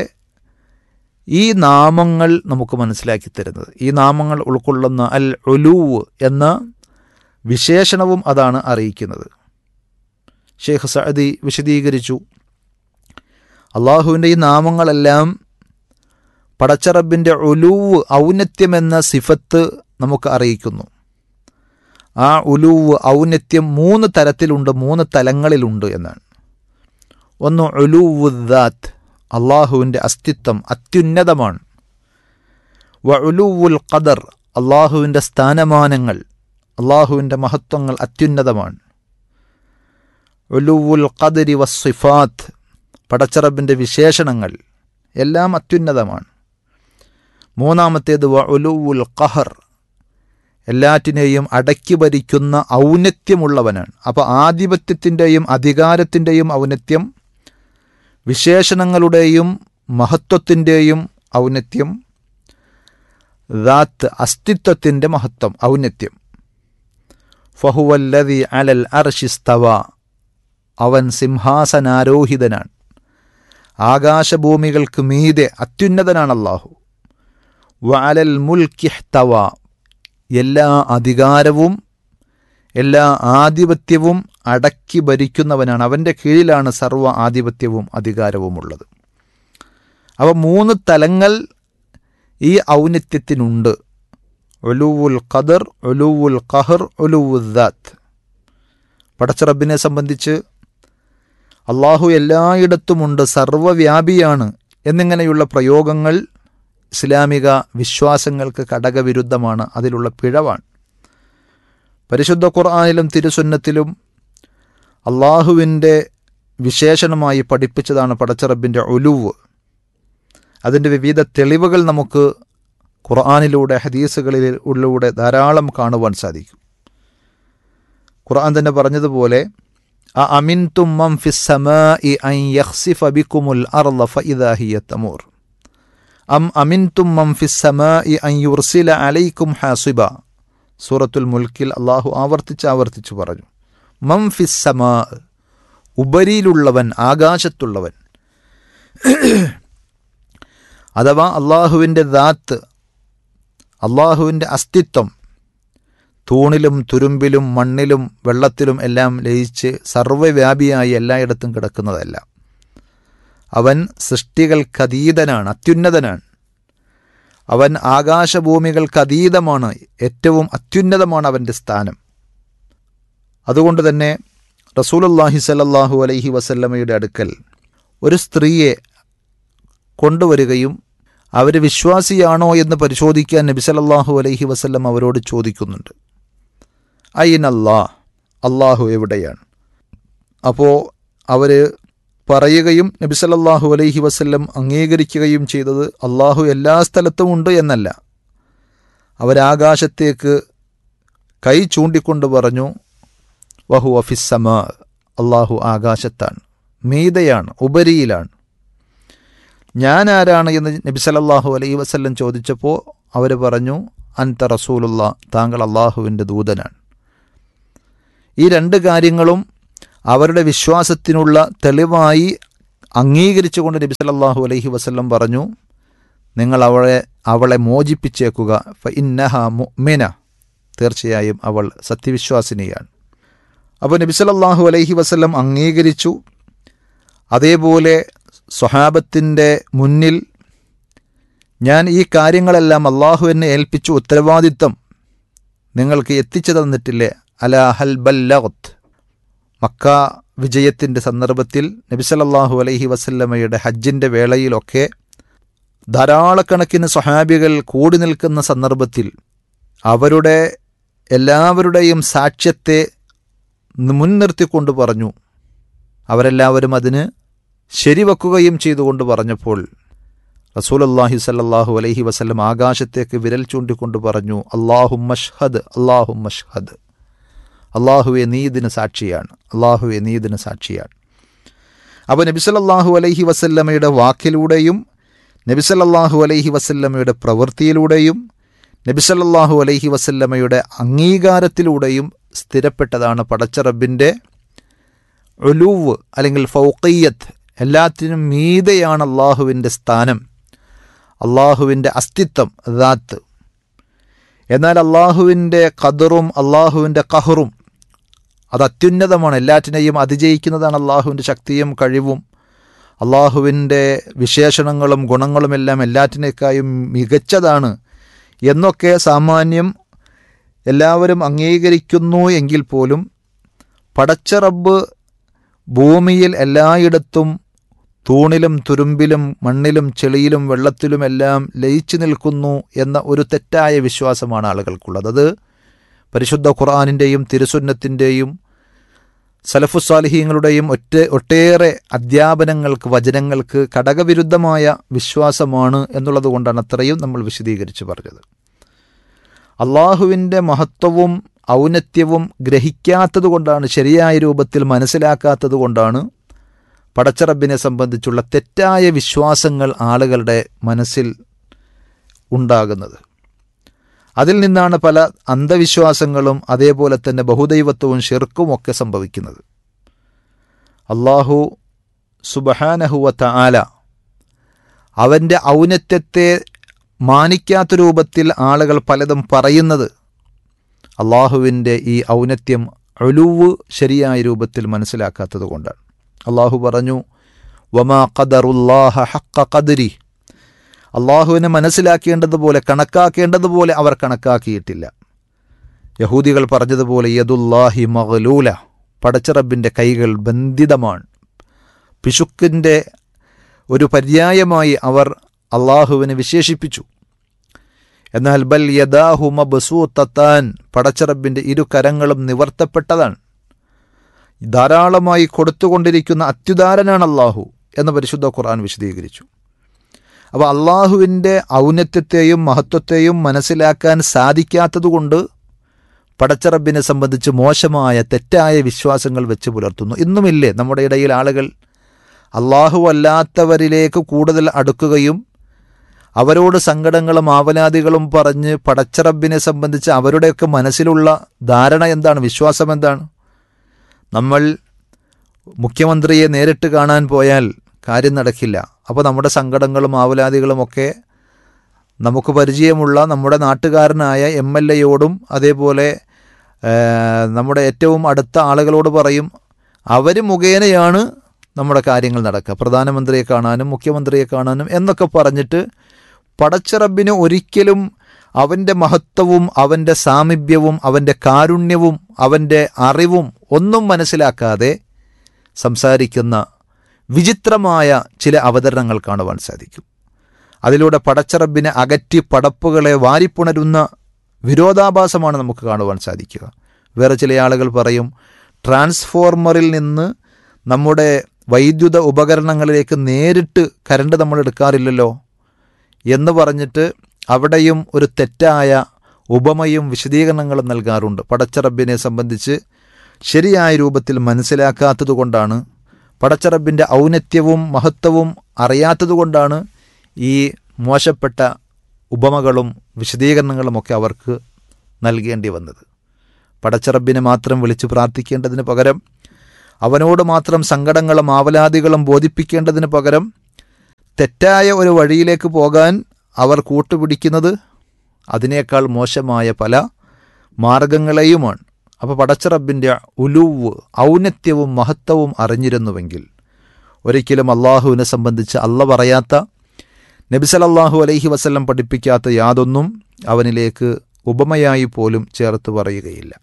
ഈ നാമങ്ങൾ നമുക്ക് മനസ്സിലാക്കി തരുന്നത് ഈ നാമങ്ങൾ ഉൾക്കൊള്ളുന്ന അൽ ഒലൂവ് എന്ന വിശേഷണവും അതാണ് അറിയിക്കുന്നത് ഷെയ്ഖ് സഅദി വിശദീകരിച്ചു അള്ളാഹുവിൻ്റെ ഈ നാമങ്ങളെല്ലാം പടച്ചറബിൻ്റെ ഒലൂവ് ഔന്നത്യമെന്ന സിഫത്ത് നമുക്ക് അറിയിക്കുന്നു ആ ഉലൂവ് ഔന്നത്യം മൂന്ന് തരത്തിലുണ്ട് മൂന്ന് തലങ്ങളിലുണ്ട് എന്നാണ് ഒന്ന് ഒലൂവുദാത്ത് അള്ളാഹുവിൻ്റെ അസ്തിത്വം അത്യുന്നതമാണ് വ ഉലൂവുൽ ഖദർ അള്ളാഹുവിൻ്റെ സ്ഥാനമാനങ്ങൾ അള്ളാഹുവിൻ്റെ മഹത്വങ്ങൾ അത്യുന്നതമാണ് ഒലുവുൽ ഖദരി വസിഫാത്ത് പടച്ചറബിൻ്റെ വിശേഷണങ്ങൾ എല്ലാം അത്യുന്നതമാണ് മൂന്നാമത്തേത് വ ഒലുവുൽ ഖഹർ എല്ലാറ്റിനെയും അടക്കി ഭരിക്കുന്ന ഔന്നത്യമുള്ളവനാണ് അപ്പോൾ ആധിപത്യത്തിൻ്റെയും അധികാരത്തിൻ്റെയും ഔന്നത്യം വിശേഷണങ്ങളുടെയും മഹത്വത്തിൻ്റെയും ഔന്നത്യം ദാത്ത് അസ്തിത്വത്തിൻ്റെ മഹത്വം ഔന്നത്യം ഫഹുവല്ലതി അലൽ അർഷിസ്തവ അവൻ സിംഹാസനാരോഹിതനാണ് ആകാശഭൂമികൾക്ക് മീതെ അത്യുന്നതനാണ് അള്ളാഹു വഅലൽ മുൽക്കിഹ്തവ എല്ലാ അധികാരവും എല്ലാ ആധിപത്യവും അടക്കി ഭരിക്കുന്നവനാണ് അവൻ്റെ കീഴിലാണ് സർവ്വ ആധിപത്യവും അധികാരവുമുള്ളത് അവ മൂന്ന് തലങ്ങൾ ഈ ഔന്നത്യത്തിനുണ്ട് ഒലുവുൽ ഖദർ ഒലുവുൽ ഖഹർ ഒലുവുദാത്ത് പടച്ചറബിനെ സംബന്ധിച്ച് അള്ളാഹു എല്ലായിടത്തുമുണ്ട് സർവവ്യാപിയാണ് എന്നിങ്ങനെയുള്ള പ്രയോഗങ്ങൾ ഇസ്ലാമിക വിശ്വാസങ്ങൾക്ക് ഘടകവിരുദ്ധമാണ് അതിലുള്ള പിഴവാണ് പരിശുദ്ധ ഖുർആാനിലും തിരുസുന്നത്തിലും അള്ളാഹുവിൻ്റെ വിശേഷണമായി പഠിപ്പിച്ചതാണ് പടച്ചറബിൻ്റെ ഒലുവ് അതിൻ്റെ വിവിധ തെളിവുകൾ നമുക്ക് ഖുർആാനിലൂടെ ഹദീസുകളിലൂടെ ധാരാളം കാണുവാൻ സാധിക്കും ഖുർആൻ തന്നെ പറഞ്ഞതുപോലെ അ അമിൻ തുമ്മം ഫിസ്സമാഇ അൻ യഖ്സിഫ ബിക്കുമുൽ അർള ഫഇദാ ഹിയ തമൂർ അം അമിൻ തുമ്മം ഫിസ്സമാഇ അൻ യുർസില അലൈക്കും ഹാസിബ സൂറത്തുൽ മുൽക്കിൽ അള്ളാഹു ആവർത്തിച്ച് ആവർത്തിച്ച് പറഞ്ഞു മം ഫിസ്സമാ ഉപരിയിലുള്ളവൻ ആകാശത്തുള്ളവൻ അഥവാ അള്ളാഹുവിൻ്റെ ദാത്ത് അള്ളാഹുവിൻ്റെ അസ്തിത്വം തൂണിലും തുരുമ്പിലും മണ്ണിലും വെള്ളത്തിലും എല്ലാം ലയിച്ച് സർവ്വവ്യാപിയായി എല്ലായിടത്തും കിടക്കുന്നതല്ല അവൻ സൃഷ്ടികൾക്കതീതനാണ് അത്യുന്നതനാണ് അവൻ ആകാശഭൂമികൾക്കതീതമാണ് ഏറ്റവും അത്യുന്നതമാണ് അവൻ്റെ സ്ഥാനം അതുകൊണ്ട് തന്നെ റസൂലുല്ലാഹി സല്ലല്ലാഹു അലൈഹി വസല്ലമയുടെ അടുക്കൽ ഒരു സ്ത്രീയെ കൊണ്ടുവരികയും അവർ വിശ്വാസിയാണോ എന്ന് പരിശോധിക്കാൻ നബി സല്ലല്ലാഹു അലൈഹി വസല്ലം അവരോട് ചോദിക്കുന്നുണ്ട് അയിൻ അല്ലാ അള്ളാഹു എവിടെയാണ് അപ്പോൾ അവർ പറയുകയും നബി സല്ലല്ലാഹു അലൈഹി വസല്ലം അംഗീകരിക്കുകയും ചെയ്തത് അള്ളാഹു എല്ലാ സ്ഥലത്തും ഉണ്ട് എന്നല്ല അവരാകാശത്തേക്ക് കൈ ചൂണ്ടിക്കൊണ്ട് പറഞ്ഞു വഹു അഫിസമ അള്ളാഹു ആകാശത്താണ് മീതയാണ് ഉപരിയിലാണ് ഞാൻ ആരാണ് എന്ന് നബി സല്ലല്ലാഹു അലൈഹി വസല്ലം ചോദിച്ചപ്പോൾ അവർ പറഞ്ഞു അൻത റസൂലുള്ള താങ്കൾ അള്ളാഹുവിൻ്റെ ദൂതനാണ് ഈ രണ്ട് കാര്യങ്ങളും അവരുടെ വിശ്വാസത്തിനുള്ള തെളിവായി അംഗീകരിച്ചുകൊണ്ട് നബി സല്ലല്ലാഹു അലൈഹി വസല്ലം പറഞ്ഞു നിങ്ങൾ അവളെ അവളെ മോചിപ്പിച്ചേക്കുക ഫ ഇന്നഹ മുഅ്മിന തീർച്ചയായും അവൾ സത്യവിശ്വാസിനിയാണ് അപ്പോൾ നബി സല്ലല്ലാഹു അലൈഹി വസല്ലം അംഗീകരിച്ചു അതേപോലെ സ്വഹാബത്തിൻ്റെ മുന്നിൽ ഞാൻ ഈ കാര്യങ്ങളെല്ലാം അള്ളാഹു എന്നെ ഏൽപ്പിച്ചു ഉത്തരവാദിത്തം നിങ്ങൾക്ക് എത്തിച്ചു തന്നിട്ടില്ലേ അല ഹൽ ബല്ലഗത്ത് മക്ക വിജയത്തിൻ്റെ സന്ദർഭത്തിൽ നബി സല്ലല്ലാഹു അലൈഹി വസല്ലമയുടെ ഹജ്ജിൻ്റെ വേളയിലൊക്കെ ധാരാളക്കണക്കിന് സ്വഹാബികൾ കൂടി നിൽക്കുന്ന സന്ദർഭത്തിൽ അവരുടെ എല്ലാവരുടെയും സാക്ഷ്യത്തെ മുൻനിർത്തിക്കൊണ്ട് പറഞ്ഞു അവരെല്ലാവരും അതിന് ശരിവെക്കുകയും ചെയ്തുകൊണ്ട് പറഞ്ഞപ്പോൾ റസൂലല്ലാഹി സല്ലല്ലാഹു അലൈഹി വസല്ലം ആകാശത്തേക്ക് വിരൽ ചൂണ്ടിക്കൊണ്ട് പറഞ്ഞു അള്ളാഹു മഷ്ഹദ് അള്ളാഹു മഷ്ഹദ് അള്ളാഹുവെ നീ ഇതിന് സാക്ഷിയാണ് അള്ളാഹുവെ നീ ഇതിന് സാക്ഷിയാണ് അപ്പോൾ നബിസലല്ലാഹു അലൈഹി വസല്ലമയുടെ വാക്കിലൂടെയും നബിസലല്ലാഹു അലൈഹി വസല്ലമയുടെ പ്രവൃത്തിയിലൂടെയും നബിസലല്ലാഹു അലൈഹി വസല്ലമയുടെ അംഗീകാരത്തിലൂടെയും സ്ഥിരപ്പെട്ടതാണ് പടച്ചറബിൻ്റെ ഒലൂവ് അല്ലെങ്കിൽ ഫൗക്കയ്യത്ത് എല്ലാത്തിനും മീതെയാണ് അള്ളാഹുവിൻ്റെ സ്ഥാനം അള്ളാഹുവിൻ്റെ അസ്തിത്വം ദാത്ത് എന്നാൽ അള്ളാഹുവിൻ്റെ ഖദറും അള്ളാഹുവിൻ്റെ കഹറും അത് അത്യുന്നതമാണ് എല്ലാറ്റിനെയും അതിജയിക്കുന്നതാണ് അള്ളാഹുവിൻ്റെ ശക്തിയും കഴിവും അള്ളാഹുവിൻ്റെ വിശേഷണങ്ങളും ഗുണങ്ങളുമെല്ലാം എല്ലാറ്റിനേക്കായും മികച്ചതാണ് എന്നൊക്കെ സാമാന്യം എല്ലാവരും അംഗീകരിക്കുന്നു എങ്കിൽ പോലും പടച്ച റബ്ബ് ഭൂമിയിൽ എല്ലായിടത്തും തൂണിലും തുരുമ്പിലും മണ്ണിലും ചെളിയിലും വെള്ളത്തിലുമെല്ലാം ലയിച്ചു നിൽക്കുന്നു എന്ന ഒരു തെറ്റായ വിശ്വാസമാണ് ആളുകൾക്കുള്ളത് അത് പരിശുദ്ധ ഖുർആാനിൻ്റെയും തിരുസുന്നത്തിൻ്റെയും സലഫുസാലിഹീങ്ങളുടെയും ഒറ്റ ഒട്ടേറെ അധ്യാപനങ്ങൾക്ക് വചനങ്ങൾക്ക് ഘടകവിരുദ്ധമായ വിശ്വാസമാണ് എന്നുള്ളത് കൊണ്ടാണ് അത്രയും നമ്മൾ വിശദീകരിച്ച് പറഞ്ഞത് അള്ളാഹുവിൻ്റെ മഹത്വവും ഔന്നത്യവും ഗ്രഹിക്കാത്തത് കൊണ്ടാണ് ശരിയായ രൂപത്തിൽ മനസ്സിലാക്കാത്തത് കൊണ്ടാണ് പടച്ചറബിനെ സംബന്ധിച്ചുള്ള തെറ്റായ വിശ്വാസങ്ങൾ ആളുകളുടെ മനസ്സിൽ ഉണ്ടാകുന്നത് അതിൽ നിന്നാണ് പല അന്ധവിശ്വാസങ്ങളും അതേപോലെ തന്നെ ബഹുദൈവത്വവും ഷിർക്കും ഒക്കെ സംഭവിക്കുന്നത് അള്ളാഹു സുബഹാനഹുവത്ത ആല അവൻ്റെ ഔന്നത്യത്തെ മാനിക്കാത്ത രൂപത്തിൽ ആളുകൾ പലതും പറയുന്നത് അള്ളാഹുവിൻ്റെ ഈ ഔന്നത്യം ഒലുവ് ശരിയായ രൂപത്തിൽ മനസ്സിലാക്കാത്തത് കൊണ്ടാണ് അള്ളാഹു പറഞ്ഞു വമാ ഖദറുല്ലാഹ ഹക്ക ഖദരി അള്ളാഹുവിനെ മനസ്സിലാക്കേണ്ടതുപോലെ കണക്കാക്കേണ്ടതുപോലെ അവർ കണക്കാക്കിയിട്ടില്ല യഹൂദികൾ പറഞ്ഞതുപോലെ യദുല്ലാഹി മഹലൂല പടച്ചിറബിൻ്റെ കൈകൾ ബന്ധിതമാണ് പിശുക്കിൻ്റെ ഒരു പര്യായമായി അവർ അള്ളാഹുവിനെ വിശേഷിപ്പിച്ചു എന്നാൽ ബൽ യദാഹു മബസൂത്തത്താൻ പടച്ചിറബിൻ്റെ ഇരു കരങ്ങളും നിവർത്തപ്പെട്ടതാണ് ധാരാളമായി കൊടുത്തുകൊണ്ടിരിക്കുന്ന അത്യുദാരനാണ് അള്ളാഹു എന്ന് പരിശുദ്ധ ഖുർആൻ വിശദീകരിച്ചു അപ്പോൾ അള്ളാഹുവിൻ്റെ ഔന്നത്യത്തെയും മഹത്വത്തെയും മനസ്സിലാക്കാൻ സാധിക്കാത്തതുകൊണ്ട് പടച്ചറബിനെ സംബന്ധിച്ച് മോശമായ തെറ്റായ വിശ്വാസങ്ങൾ വെച്ച് പുലർത്തുന്നു ഇന്നുമില്ലേ നമ്മുടെ ഇടയിൽ ആളുകൾ അള്ളാഹു അല്ലാത്തവരിലേക്ക് കൂടുതൽ അടുക്കുകയും അവരോട് സങ്കടങ്ങളും ആവലാദികളും പറഞ്ഞ് പടച്ചറബിനെ സംബന്ധിച്ച് അവരുടെയൊക്കെ മനസ്സിലുള്ള ധാരണ എന്താണ് വിശ്വാസം എന്താണ് നമ്മൾ മുഖ്യമന്ത്രിയെ നേരിട്ട് കാണാൻ പോയാൽ കാര്യം നടക്കില്ല അപ്പോൾ നമ്മുടെ സങ്കടങ്ങളും ആവലാദികളുമൊക്കെ നമുക്ക് പരിചയമുള്ള നമ്മുടെ നാട്ടുകാരനായ എം എൽ എയോടും അതേപോലെ ഏഹ്, നമ്മുടെ ഏറ്റവും അടുത്ത ആളുകളോട് പറയും അവർ മുഖേനയാണ് നമ്മുടെ കാര്യങ്ങൾ നടക്കുക പ്രധാനമന്ത്രിയെ കാണാനും മുഖ്യമന്ത്രിയെ കാണാനും എന്നൊക്കെ പറഞ്ഞിട്ട് പടച്ചിറബിന് ഒരിക്കലും അവൻ്റെ മഹത്വവും അവൻ്റെ സാമീപ്യവും അവൻ്റെ കാരുണ്യവും അവൻ്റെ അറിവും ഒന്നും മനസ്സിലാക്കാതെ സംസാരിക്കുന്ന വിചിത്രമായ ചില അവതരണങ്ങൾ കാണുവാൻ സാധിക്കും അതിലൂടെ പടച്ചറബിനെ അകറ്റി പടപ്പുകളെ വാരിപ്പുണരുന്ന വിരോധാഭാസമാണ് നമുക്ക് കാണുവാൻ സാധിക്കുക വേറെ ചില ആളുകൾ പറയും ട്രാൻസ്ഫോർമറിൽ നിന്ന് നമ്മുടെ വൈദ്യുത ഉപകരണങ്ങളിലേക്ക് നേരിട്ട് കരണ്ട് നമ്മൾ എടുക്കാറില്ലല്ലോ എന്ന് പറഞ്ഞിട്ട് അവിടെയും ഒരു തെറ്റായ ഉപമയും വിശദീകരണങ്ങളും നൽകാറുണ്ട് പടച്ചറബിനെ സംബന്ധിച്ച് ശരിയായ രൂപത്തിൽ മനസ്സിലാക്കാത്തതുകൊണ്ടാണ് പടച്ചറബിൻ്റെ ഔന്നത്യവും മഹത്വവും അറിയാത്തതുകൊണ്ടാണ് ഈ മോശപ്പെട്ട ഉപമകളും വിശദീകരണങ്ങളുമൊക്കെ അവർക്ക് നൽകേണ്ടി വന്നത് പടച്ചറബിനെ മാത്രം വിളിച്ച് പ്രാർത്ഥിക്കേണ്ടതിന് പകരം അവനോട് മാത്രം സങ്കടങ്ങളും ആവലാദികളും ബോധിപ്പിക്കേണ്ടതിന് പകരം തെറ്റായ ഒരു വഴിയിലേക്ക് പോകാൻ അവർ കൂട്ടുപിടിക്കുന്നത് അതിനേക്കാൾ മോശമായ പല മാർഗങ്ങളെയുമാണ് അപ്പോൾ പടച്ചറബിൻ്റെ ഉലുവ് ഔന്നത്യവും മഹത്വവും അറിഞ്ഞിരുന്നുവെങ്കിൽ ഒരിക്കലും അള്ളാഹുവിനെ സംബന്ധിച്ച് അല്ല പറയാത്ത നബി സലല്ലാഹു അലൈഹി വസല്ലം പഠിപ്പിക്കാത്ത യാതൊന്നും അവനിലേക്ക് ഉപമയായി പോലും ചേർത്ത് പറയുകയില്ല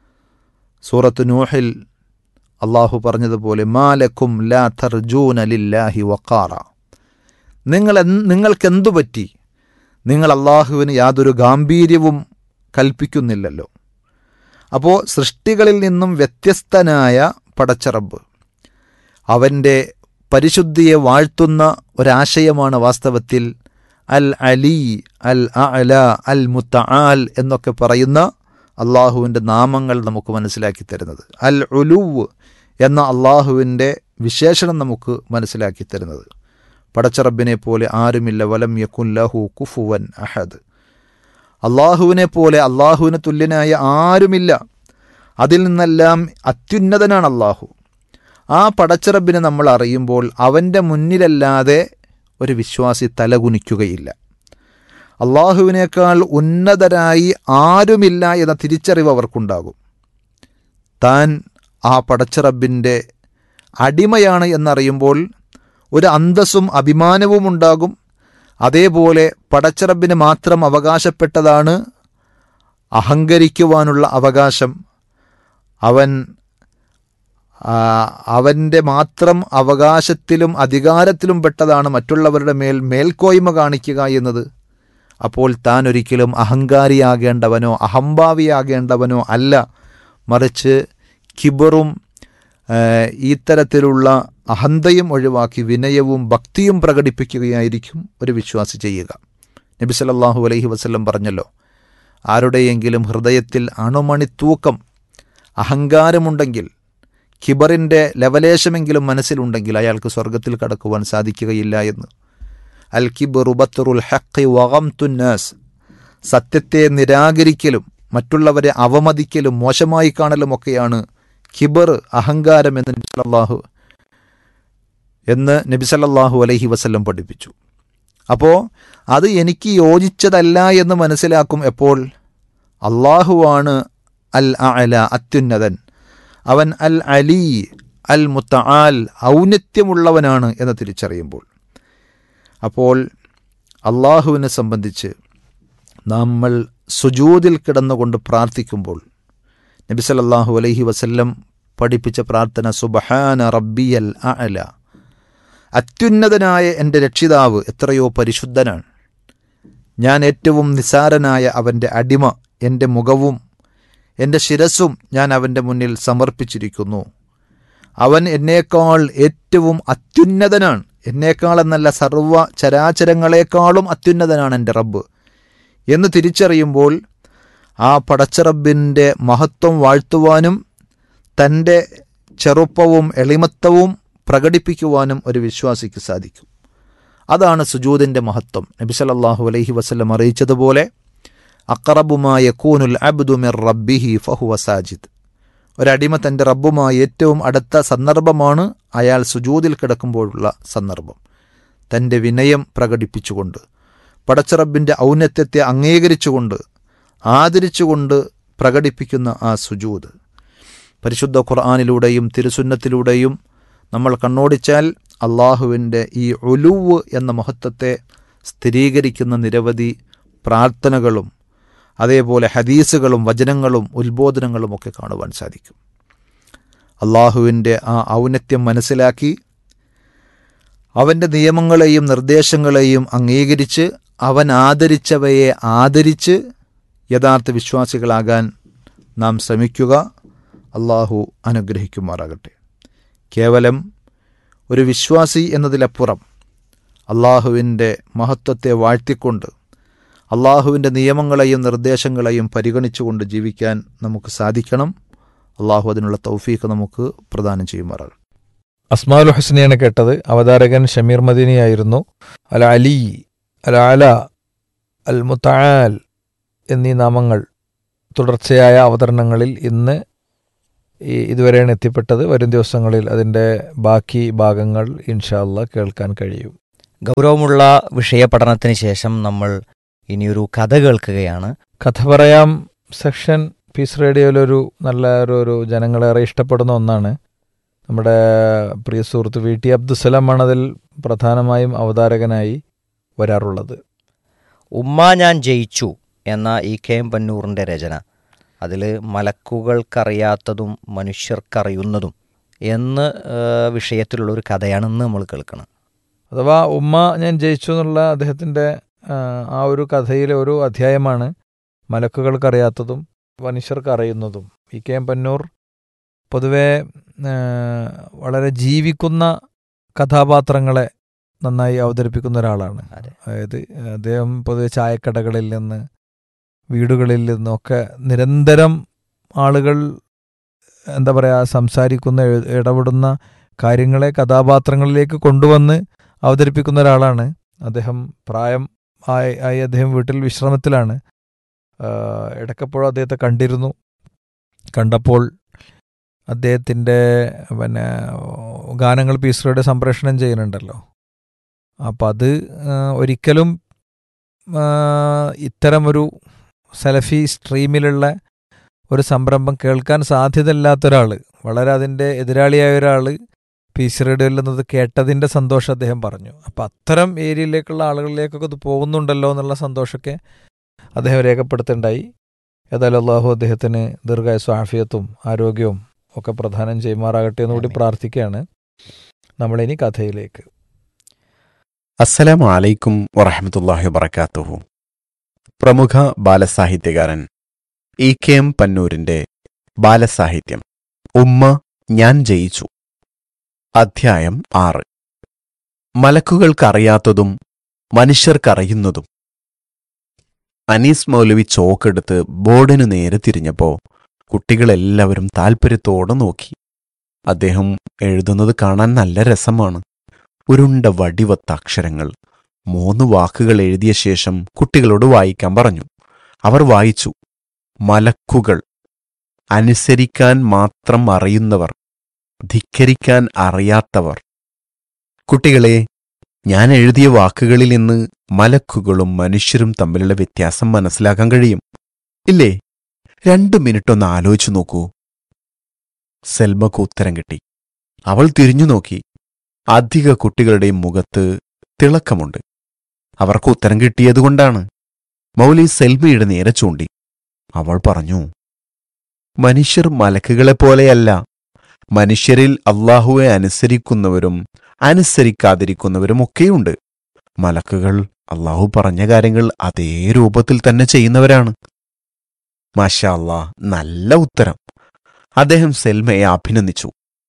സൂറത്ത് നൂഹിൽ അള്ളാഹു പറഞ്ഞതുപോലെ മാലക്കും ലാ തർജൂന ലില്ലാഹി വക്കാറ നിങ്ങൾ എന്ത് നിങ്ങൾക്കെന്തു പറ്റി നിങ്ങൾ അള്ളാഹുവിന് യാതൊരു ഗാംഭീര്യവും കൽപ്പിക്കുന്നില്ലല്ലോ അപ്പോൾ സൃഷ്ടികളിൽ നിന്നും വ്യത്യസ്തനായ പടച്ചറബ് അവൻ്റെ പരിശുദ്ധിയെ വാഴ്ത്തുന്ന ഒരാശയമാണ് വാസ്തവത്തിൽ അൽ അലി അൽ അല അൽ മുത്തആൽ എന്നൊക്കെ പറയുന്ന അള്ളാഹുവിൻ്റെ നാമങ്ങൾ നമുക്ക് മനസ്സിലാക്കി തരുന്നത് അൽ ഉലുവ് എന്ന അള്ളാഹുവിൻ്റെ വിശേഷണം നമുക്ക് മനസ്സിലാക്കി തരുന്നത് പടച്ചറബിനെ പോലെ ആരുമില്ല വലം യക്കുൻ ലഹു കുഫുവൻ അഹദ് അള്ളാഹുവിനെ പോലെ അള്ളാഹുവിന് തുല്യനായ ആരുമില്ല അതിൽ നിന്നെല്ലാം അത്യുന്നതനാണ് അള്ളാഹു ആ പടച്ചിറബിനെ നമ്മൾ അറിയുമ്പോൾ അവൻ്റെ മുന്നിലല്ലാതെ ഒരു വിശ്വാസി തലകുനിക്കുകയില്ല അള്ളാഹുവിനേക്കാൾ ഉന്നതരായി ആരുമില്ല എന്ന തിരിച്ചറിവ് അവർക്കുണ്ടാകും താൻ ആ പടച്ചിറബിൻ്റെ അടിമയാണ് എന്നറിയുമ്പോൾ ഒരു അന്തസ്സും അഭിമാനവും ഉണ്ടാകും അതേപോലെ പടച്ചിറബിന് മാത്രം അവകാശപ്പെട്ടതാണ് അഹങ്കരിക്കുവാനുള്ള അവകാശം അവൻ ആ, അവൻ്റെ മാത്രം അവകാശത്തിലും അധികാരത്തിലും പെട്ടതാണ് മറ്റുള്ളവരുടെ മേൽ മേൽക്കോയ്മ കാണിക്കുക എന്നത് അപ്പോൾ താൻ ഒരിക്കലും അഹങ്കാരിയാകേണ്ടവനോ അഹംഭാവിയാകേണ്ടവനോ അല്ല മറിച്ച് കിബറും ആ, ഇത്തരത്തിലുള്ള അഹന്തയും ഒഴിവാക്കി വിനയവും ഭക്തിയും പ്രകടിപ്പിക്കുകയായിരിക്കും ഒരു വിശ്വാസി ചെയ്യുക നബി സല്ലല്ലാഹു അലൈഹി വസല്ലം പറഞ്ഞല്ലോ ആരുടെയെങ്കിലും ഹൃദയത്തിൽ അണുമണിത്തൂക്കം അഹങ്കാരമുണ്ടെങ്കിൽ ഖിബറിൻ്റെ ലവലേശമെങ്കിലും മനസ്സിലുണ്ടെങ്കിൽ അയാൾക്ക് സ്വർഗത്തിൽ കടക്കുവാൻ സാധിക്കുകയില്ല എന്ന് അൽ കിബറു ബത്തറുൽ ഹഖി വകം തുന്നാസ് സത്യത്തെ നിരാകരിക്കലും മറ്റുള്ളവരെ അവമതിക്കലും മോശമായി കാണലും ഒക്കെയാണ് ഖിബർ അഹങ്കാരം എന്ന് നബി സല്ലല്ലാഹു എന്ന് നബി സല്ലല്ലാഹു അലൈഹി വസല്ലം പഠിപ്പിച്ചു അപ്പോൾ അത് എനിക്ക് യോജിച്ചതല്ല എന്ന് മനസ്സിലാക്കും എപ്പോൾ അള്ളാഹുവാണ് അൽ അല അത്യുന്നതൻ അവൻ അൽ അലി അൽ മുത്തആൽ ഔന്നത്യമുള്ളവനാണ് എന്ന് തിരിച്ചറിയുമ്പോൾ അപ്പോൾ അള്ളാഹുവിനെ സംബന്ധിച്ച് നമ്മൾ സുജൂതിൽ കിടന്നുകൊണ്ട് പ്രാർത്ഥിക്കുമ്പോൾ നബി സല്ലല്ലാഹു അലൈഹി വസല്ലം പഠിപ്പിച്ച പ്രാർത്ഥന സുബഹാന റബ്ബിയൽ അഅല അത്യുന്നതനായ എൻ്റെ രക്ഷിതാവ് എത്രയോ പരിശുദ്ധനാണ് ഞാൻ ഏറ്റവും നിസാരനായ അവൻ്റെ അടിമ എൻ്റെ മുഖവും എൻ്റെ ശിരസ്സും ഞാൻ അവൻ്റെ മുന്നിൽ സമർപ്പിച്ചിരിക്കുന്നു അവൻ എന്നേക്കാൾ ഏറ്റവും അത്യുന്നതനാണ് എന്നേക്കാൾ എന്നല്ല സർവ ചരാചരങ്ങളെക്കാളും അത്യുന്നതനാണ് എൻ്റെ റബ്ബ് എന്ന് തിരിച്ചറിയുമ്പോൾ ആ പടച്ചറബിൻ്റെ മഹത്വം വാഴ്ത്തുവാനും തൻ്റെ ചെറുപ്പവും എളിമത്തവും പ്രകടിപ്പിക്കുവാനും ഒരു വിശ്വാസിക്ക് സാധിക്കും അതാണ് സുജൂദിൻ്റെ മഹത്വം നബി സല്ലല്ലാഹു അലൈഹി വസല്ലം അറിയിച്ചതുപോലെ അക്കറബുമായ കൂനുൽ അബ്ദു മിർ റബ്ബിഹി ഫഹുവ സാജിദ് ഒരടിമ തൻ്റെ റബ്ബുമായി ഏറ്റവും അടുത്ത സന്ദർഭമാണ് അയാൾ സുജൂദിൽ കിടക്കുമ്പോഴുള്ള സന്ദർഭം തൻ്റെ വിനയം പ്രകടിപ്പിച്ചുകൊണ്ട് പടച്ചറബിൻ്റെ ഔന്നത്യത്തെ അംഗീകരിച്ചുകൊണ്ട് ആദരിച്ചുകൊണ്ട് പ്രകടിപ്പിക്കുന്ന ആ സുജൂദ് പരിശുദ്ധ ഖുർആാനിലൂടെയും തിരുസുന്നത്തിലൂടെയും നമ്മൾ കണ്ണോടിച്ചാൽ അള്ളാഹുവിൻ്റെ ഈ ഒലുവ് എന്ന മഹത്വത്തെ സ്ഥിരീകരിക്കുന്ന നിരവധി പ്രാർത്ഥനകളും അതേപോലെ ഹദീസുകളും വചനങ്ങളും ഉത്ബോധനങ്ങളും ഒക്കെ കാണുവാൻ സാധിക്കും അള്ളാഹുവിൻ്റെ ആ ഔന്നത്യം മനസ്സിലാക്കി അവൻ്റെ നിയമങ്ങളെയും നിർദ്ദേശങ്ങളെയും അംഗീകരിച്ച് അവൻ ആദരിച്ചവയെ ആദരിച്ച് യഥാർത്ഥ വിശ്വാസികളാകാൻ നാം ശ്രമിക്കുക അള്ളാഹു അനുഗ്രഹിക്കുമാറാകട്ടെ കേവലം ഒരു വിശ്വാസി എന്നതിലപ്പുറം അള്ളാഹുവിൻ്റെ മഹത്വത്തെ വാഴ്ത്തിക്കൊണ്ട് അള്ളാഹുവിൻ്റെ നിയമങ്ങളെയും നിർദ്ദേശങ്ങളെയും പരിഗണിച്ചുകൊണ്ട് ജീവിക്കാൻ നമുക്ക് സാധിക്കണം അള്ളാഹു അതിനുള്ള തൗഫീഖ് നമുക്ക് പ്രദാനം ചെയ്യുമാറാകട്ടെ അസ്മാൽ ഹുസ്നിയാണ് കേട്ടത് അവതാരകൻ ഷമീർ മദീനിയായിരുന്നു അൽ അലി അൽ അല അൽ മുത്താൽ എന്നീ നാമങ്ങൾ തുടർച്ചയായ അവതരണങ്ങളിൽ ഇന്ന് ഈ ഇതുവരെയാണ് എത്തിപ്പെട്ടത് വരും ദിവസങ്ങളിൽ അതിൻ്റെ ബാക്കി ഭാഗങ്ങൾ ഇൻഷാല്ല കേൾക്കാൻ കഴിയും ഗൗരവമുള്ള വിഷയപഠനത്തിന് ശേഷം നമ്മൾ ഇനിയൊരു കഥ കേൾക്കുകയാണ് കഥ പറയാം സെക്ഷൻ പീസ് റേഡിയോയിലൊരു നല്ല ഒരു ഒരു ജനങ്ങളേറെ ഇഷ്ടപ്പെടുന്ന ഒന്നാണ് നമ്മുടെ പ്രിയ സുഹൃത്ത് വി ടി അബ്ദുസലാമാണ് അതിൽ പ്രധാനമായും അവതാരകനായി വരാറുള്ളത് ഉമ്മ ഞാൻ ജയിച്ചു എന്ന ഇ കെ എം പന്നൂറിൻ്റെ രചന അതിൽ മലക്കുകൾക്കറിയാത്തതും മനുഷ്യർക്കറിയുന്നതും എന്ന് ഏഹ്, വിഷയത്തിലുള്ള ഒരു കഥയാണ് ഇന്ന് നമ്മൾ കേൾക്കുന്നത് അഥവാ ഉമ്മ ഞാൻ ജയിച്ചു എന്നുള്ള അദ്ദേഹത്തിൻ്റെ ആ, ആ ഒരു കഥയിലെ ഒരു അധ്യായമാണ് മലക്കുകൾക്കറിയാത്തതും മനുഷ്യർക്ക് അറിയുന്നതും ഇ കെ എം പന്നൂർ പൊതുവെ ആ, വളരെ ജീവിക്കുന്ന കഥാപാത്രങ്ങളെ നന്നായി അവതരിപ്പിക്കുന്ന ഒരാളാണ് അതെ. അതായത് അദ്ദേഹം പൊതുവെ ചായക്കടകളിൽ നിന്ന് വീടുകളിൽ നിന്നൊക്കെ നിരന്തരം ആളുകൾ എന്താ പറയുക സംസാരിക്കുന്ന എഴു- ഇടപെടുന്ന കാര്യങ്ങളെ കഥാപാത്രങ്ങളിലേക്ക് കൊണ്ടുവന്ന് അവതരിപ്പിക്കുന്ന ഒരാളാണ് അദ്ദേഹം പ്രായം ആയി ആയി അദ്ദേഹം വീട്ടിൽ വിശ്രമത്തിലാണ് ആഹ് ഇടയ്ക്കെപ്പോഴും അദ്ദേഹത്തെ കണ്ടിരുന്നു കണ്ടപ്പോൾ അദ്ദേഹത്തിൻ്റെ പിന്നെ ഗാനങ്ങൾ പീസ്റോയുടെ സംപ്രേഷണം ചെയ്യുന്നുണ്ടല്ലോ അപ്പം അത് ആഹ് ഒരിക്കലും ആഹ് ഇത്തരമൊരു സലഫി സ്ട്രീമിലുള്ള ഒരു സംരംഭം കേൾക്കാൻ സാധ്യതയില്ലാത്ത ഒരാൾ വളരെ അതിൻ്റെ എതിരാളിയായ ഒരാൾ പീസ് റേഡിയോയിൽ നിന്നത് കേട്ടതിൻ്റെ സന്തോഷം അദ്ദേഹം പറഞ്ഞു അപ്പം അത്തരം ഏരിയയിലേക്കുള്ള ആളുകളിലേക്കൊക്കെ ഇത് പോകുന്നുണ്ടല്ലോ എന്നുള്ള സന്തോഷമൊക്കെ അദ്ദേഹം രേഖപ്പെടുത്തുണ്ടായി ഏതായാലും അള്ളാഹു അദ്ദേഹത്തിന് ദീർഘായുസ്സും ആഫിയത്തും ആരോഗ്യവും ഒക്കെ പ്രദാനം ചെയ്യുമാറാകട്ടെ എന്നുകൂടി ആമീൻ. പ്രാർത്ഥിക്കുകയാണ് നമ്മളിനി കഥയിലേക്ക് അസ്സലാമു അലൈക്കും വറഹമത്തല്ലാഹി വബർക്കാത്തുഹു പ്രമുഖ ബാലസാഹിത്യകാരൻ ഇ കെ എം പന്നൂരിന്റെ ബാലസാഹിത്യം ഉമ്മ ഞാൻ ജയിച്ചു അധ്യായം ആറ് മലക്കുകൾക്കറിയാത്തതും മനുഷ്യർക്കറിയുന്നതും അനീസ് മൗലവി ചോക്കെടുത്ത് ബോർഡിനു നേരെ തിരിഞ്ഞപ്പോ കുട്ടികളെല്ലാവരും താൽപ്പര്യത്തോടെ നോക്കി അദ്ദേഹം എഴുതുന്നത് കാണാൻ നല്ല രസമാണ് ഉരുണ്ട വടിവത്ത അക്ഷരങ്ങൾ മൂന്ന് വാക്കുകൾ എഴുതിയ ശേഷം കുട്ടികളോട് വായിക്കാൻ പറഞ്ഞു അവർ വായിച്ചു മലക്കുകൾ അനുസരിക്കാൻ മാത്രം അറിയുന്നവർ ധിക്കരിക്കാൻ അറിയാത്തവർ കുട്ടികളെ ഞാൻ എഴുതിയ വാക്കുകളിൽ നിന്ന് മലക്കുകളും മനുഷ്യരും തമ്മിലുള്ള വ്യത്യാസം മനസ്സിലാക്കാൻ കഴിയും ഇല്ലേ രണ്ടു മിനിറ്റ് ഒന്ന് ആലോചിച്ചു നോക്കൂ സെൽമക്ക് ഉത്തരം കിട്ടി അവൾ തിരിഞ്ഞു നോക്കി അധിക കുട്ടികളുടെയും മുഖത്ത് തിളക്കമുണ്ട് അവർക്ക് ഉത്തരം കിട്ടിയതുകൊണ്ടാണ് മൗലി സെൽമയുടെ നേരെ ചൂണ്ടി അവൾ പറഞ്ഞു മനുഷ്യർ മലക്കുകളെപ്പോലെയല്ല മനുഷ്യരിൽ അള്ളാഹുവെ അനുസരിക്കുന്നവരും അനുസരിക്കാതിരിക്കുന്നവരും ഒക്കെയുണ്ട് മലക്കുകൾ അള്ളാഹു പറഞ്ഞ കാര്യങ്ങൾ അതേ രൂപത്തിൽ തന്നെ ചെയ്യുന്നവരാണ് മാഷാ അല്ലാ നല്ല ഉത്തരം അദ്ദേഹം സെൽമയെ അഭിനന്ദിച്ചു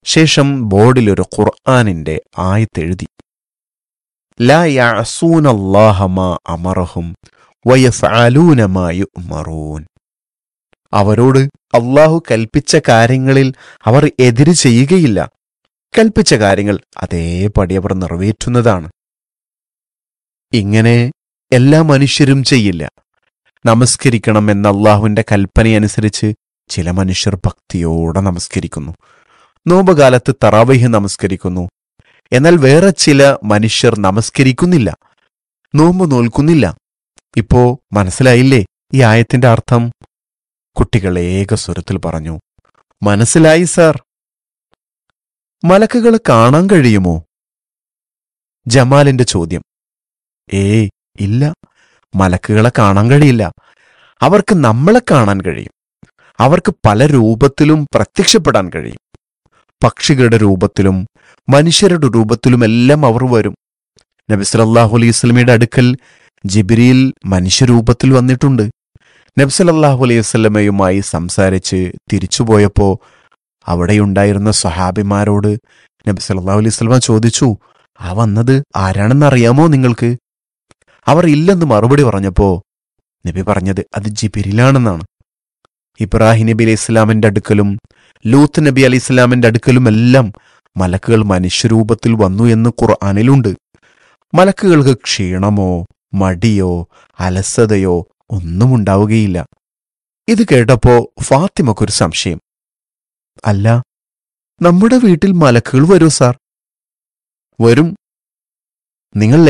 ശേഷം ബോർഡിൽ ഒരു ഖുർആാനിന്റെ ആയത്തെഴുതി ലാ യഅസൂനല്ലാഹ മാ അമറഹും വയഫഅലൂന മാ യുഅ്മറൂൻ അവരോട് അള്ളാഹു കൽപ്പിച്ച കാര്യങ്ങളിൽ അവർ എതിര് ചെയ്യുകയില്ല കൽപ്പിച്ച കാര്യങ്ങൾ അതേപടി അവർ നിറവേറ്റുന്നതാണ് ഇങ്ങനെ എല്ലാ മനുഷ്യരും ചെയ്യില്ല നമസ്കരിക്കണം എന്ന അള്ളാഹുവിന്റെ കൽപ്പനയനുസരിച്ച് ചില മനുഷ്യർ ഭക്തിയോടെ നമസ്കരിക്കുന്നു നോമ്പുകാലത്ത് തറാവയ്ഹ് നമസ്കരിക്കുന്നു എന്നാൽ വേറെ ചില മനുഷ്യർ നമസ്കരിക്കുന്നില്ല നോമ്പ് നോൽക്കുന്നില്ല ഇപ്പോ മനസ്സിലായില്ലേ ഈ ആയത്തിന്റെ അർത്ഥം കുട്ടികൾ ഏകസ്വരത്തിൽ പറഞ്ഞു മനസ്സിലായി സാർ മലക്കുകൾ കാണാൻ കഴിയുമോ ജമാലിന്റെ ചോദ്യം ഏയ് ഇല്ല മലക്കുകളെ കാണാൻ കഴിയില്ല അവർക്ക് നമ്മളെ കാണാൻ കഴിയും അവർക്ക് പല രൂപത്തിലും പ്രത്യക്ഷപ്പെടാൻ കഴിയും പക്ഷികളുടെ രൂപത്തിലും മനുഷ്യരുടെ രൂപത്തിലുമെല്ലാം അവർ വരും നബി സല്ലല്ലാഹു അലൈഹി വസല്ലമയുടെ അടുക്കൽ ജിബ്രീൽ മനുഷ്യരൂപത്തിൽ വന്നിട്ടുണ്ട് നബി സല്ലല്ലാഹു അലൈഹി വസല്ലമയുമായി സംസാരിച്ച് തിരിച്ചുപോയപ്പോ അവിടെയുണ്ടായിരുന്ന സ്വഹാബിമാരോട് നബി സല്ലല്ലാഹു അലൈഹി വസല്ലമ ചോദിച്ചു ആ വന്നത് ആരാണെന്ന് അറിയാമോ നിങ്ങൾക്ക് അവർ ഇല്ലെന്ന് മറുപടി പറഞ്ഞപ്പോ നബി പറഞ്ഞത് അത് ജിബിരിലാണെന്നാണ് ഇബ്രാഹിം നബി അലൈഹി ഇസ്ലാമിന്റെ അടുക്കലും ലൂത്ത് നബി അലൈഹി ഇസ്ലാമിന്റെ അടുക്കലും എല്ലാം മലക്കുകൾ മനുഷ്യരൂപത്തിൽ വന്നു എന്ന് ഖുർആാനിലുണ്ട് മലക്കുകൾക്ക് ക്ഷീണമോ മടിയോ അലസതയോ ഒന്നും ഉണ്ടാവുകയില്ല ഇത് കേട്ടപ്പോ ഫാത്തിമക്കൊരു സംശയം അല്ല നമ്മുടെ വീട്ടിൽ മലക്കുകൾ വരൂ സാർ വരും നിങ്ങൾ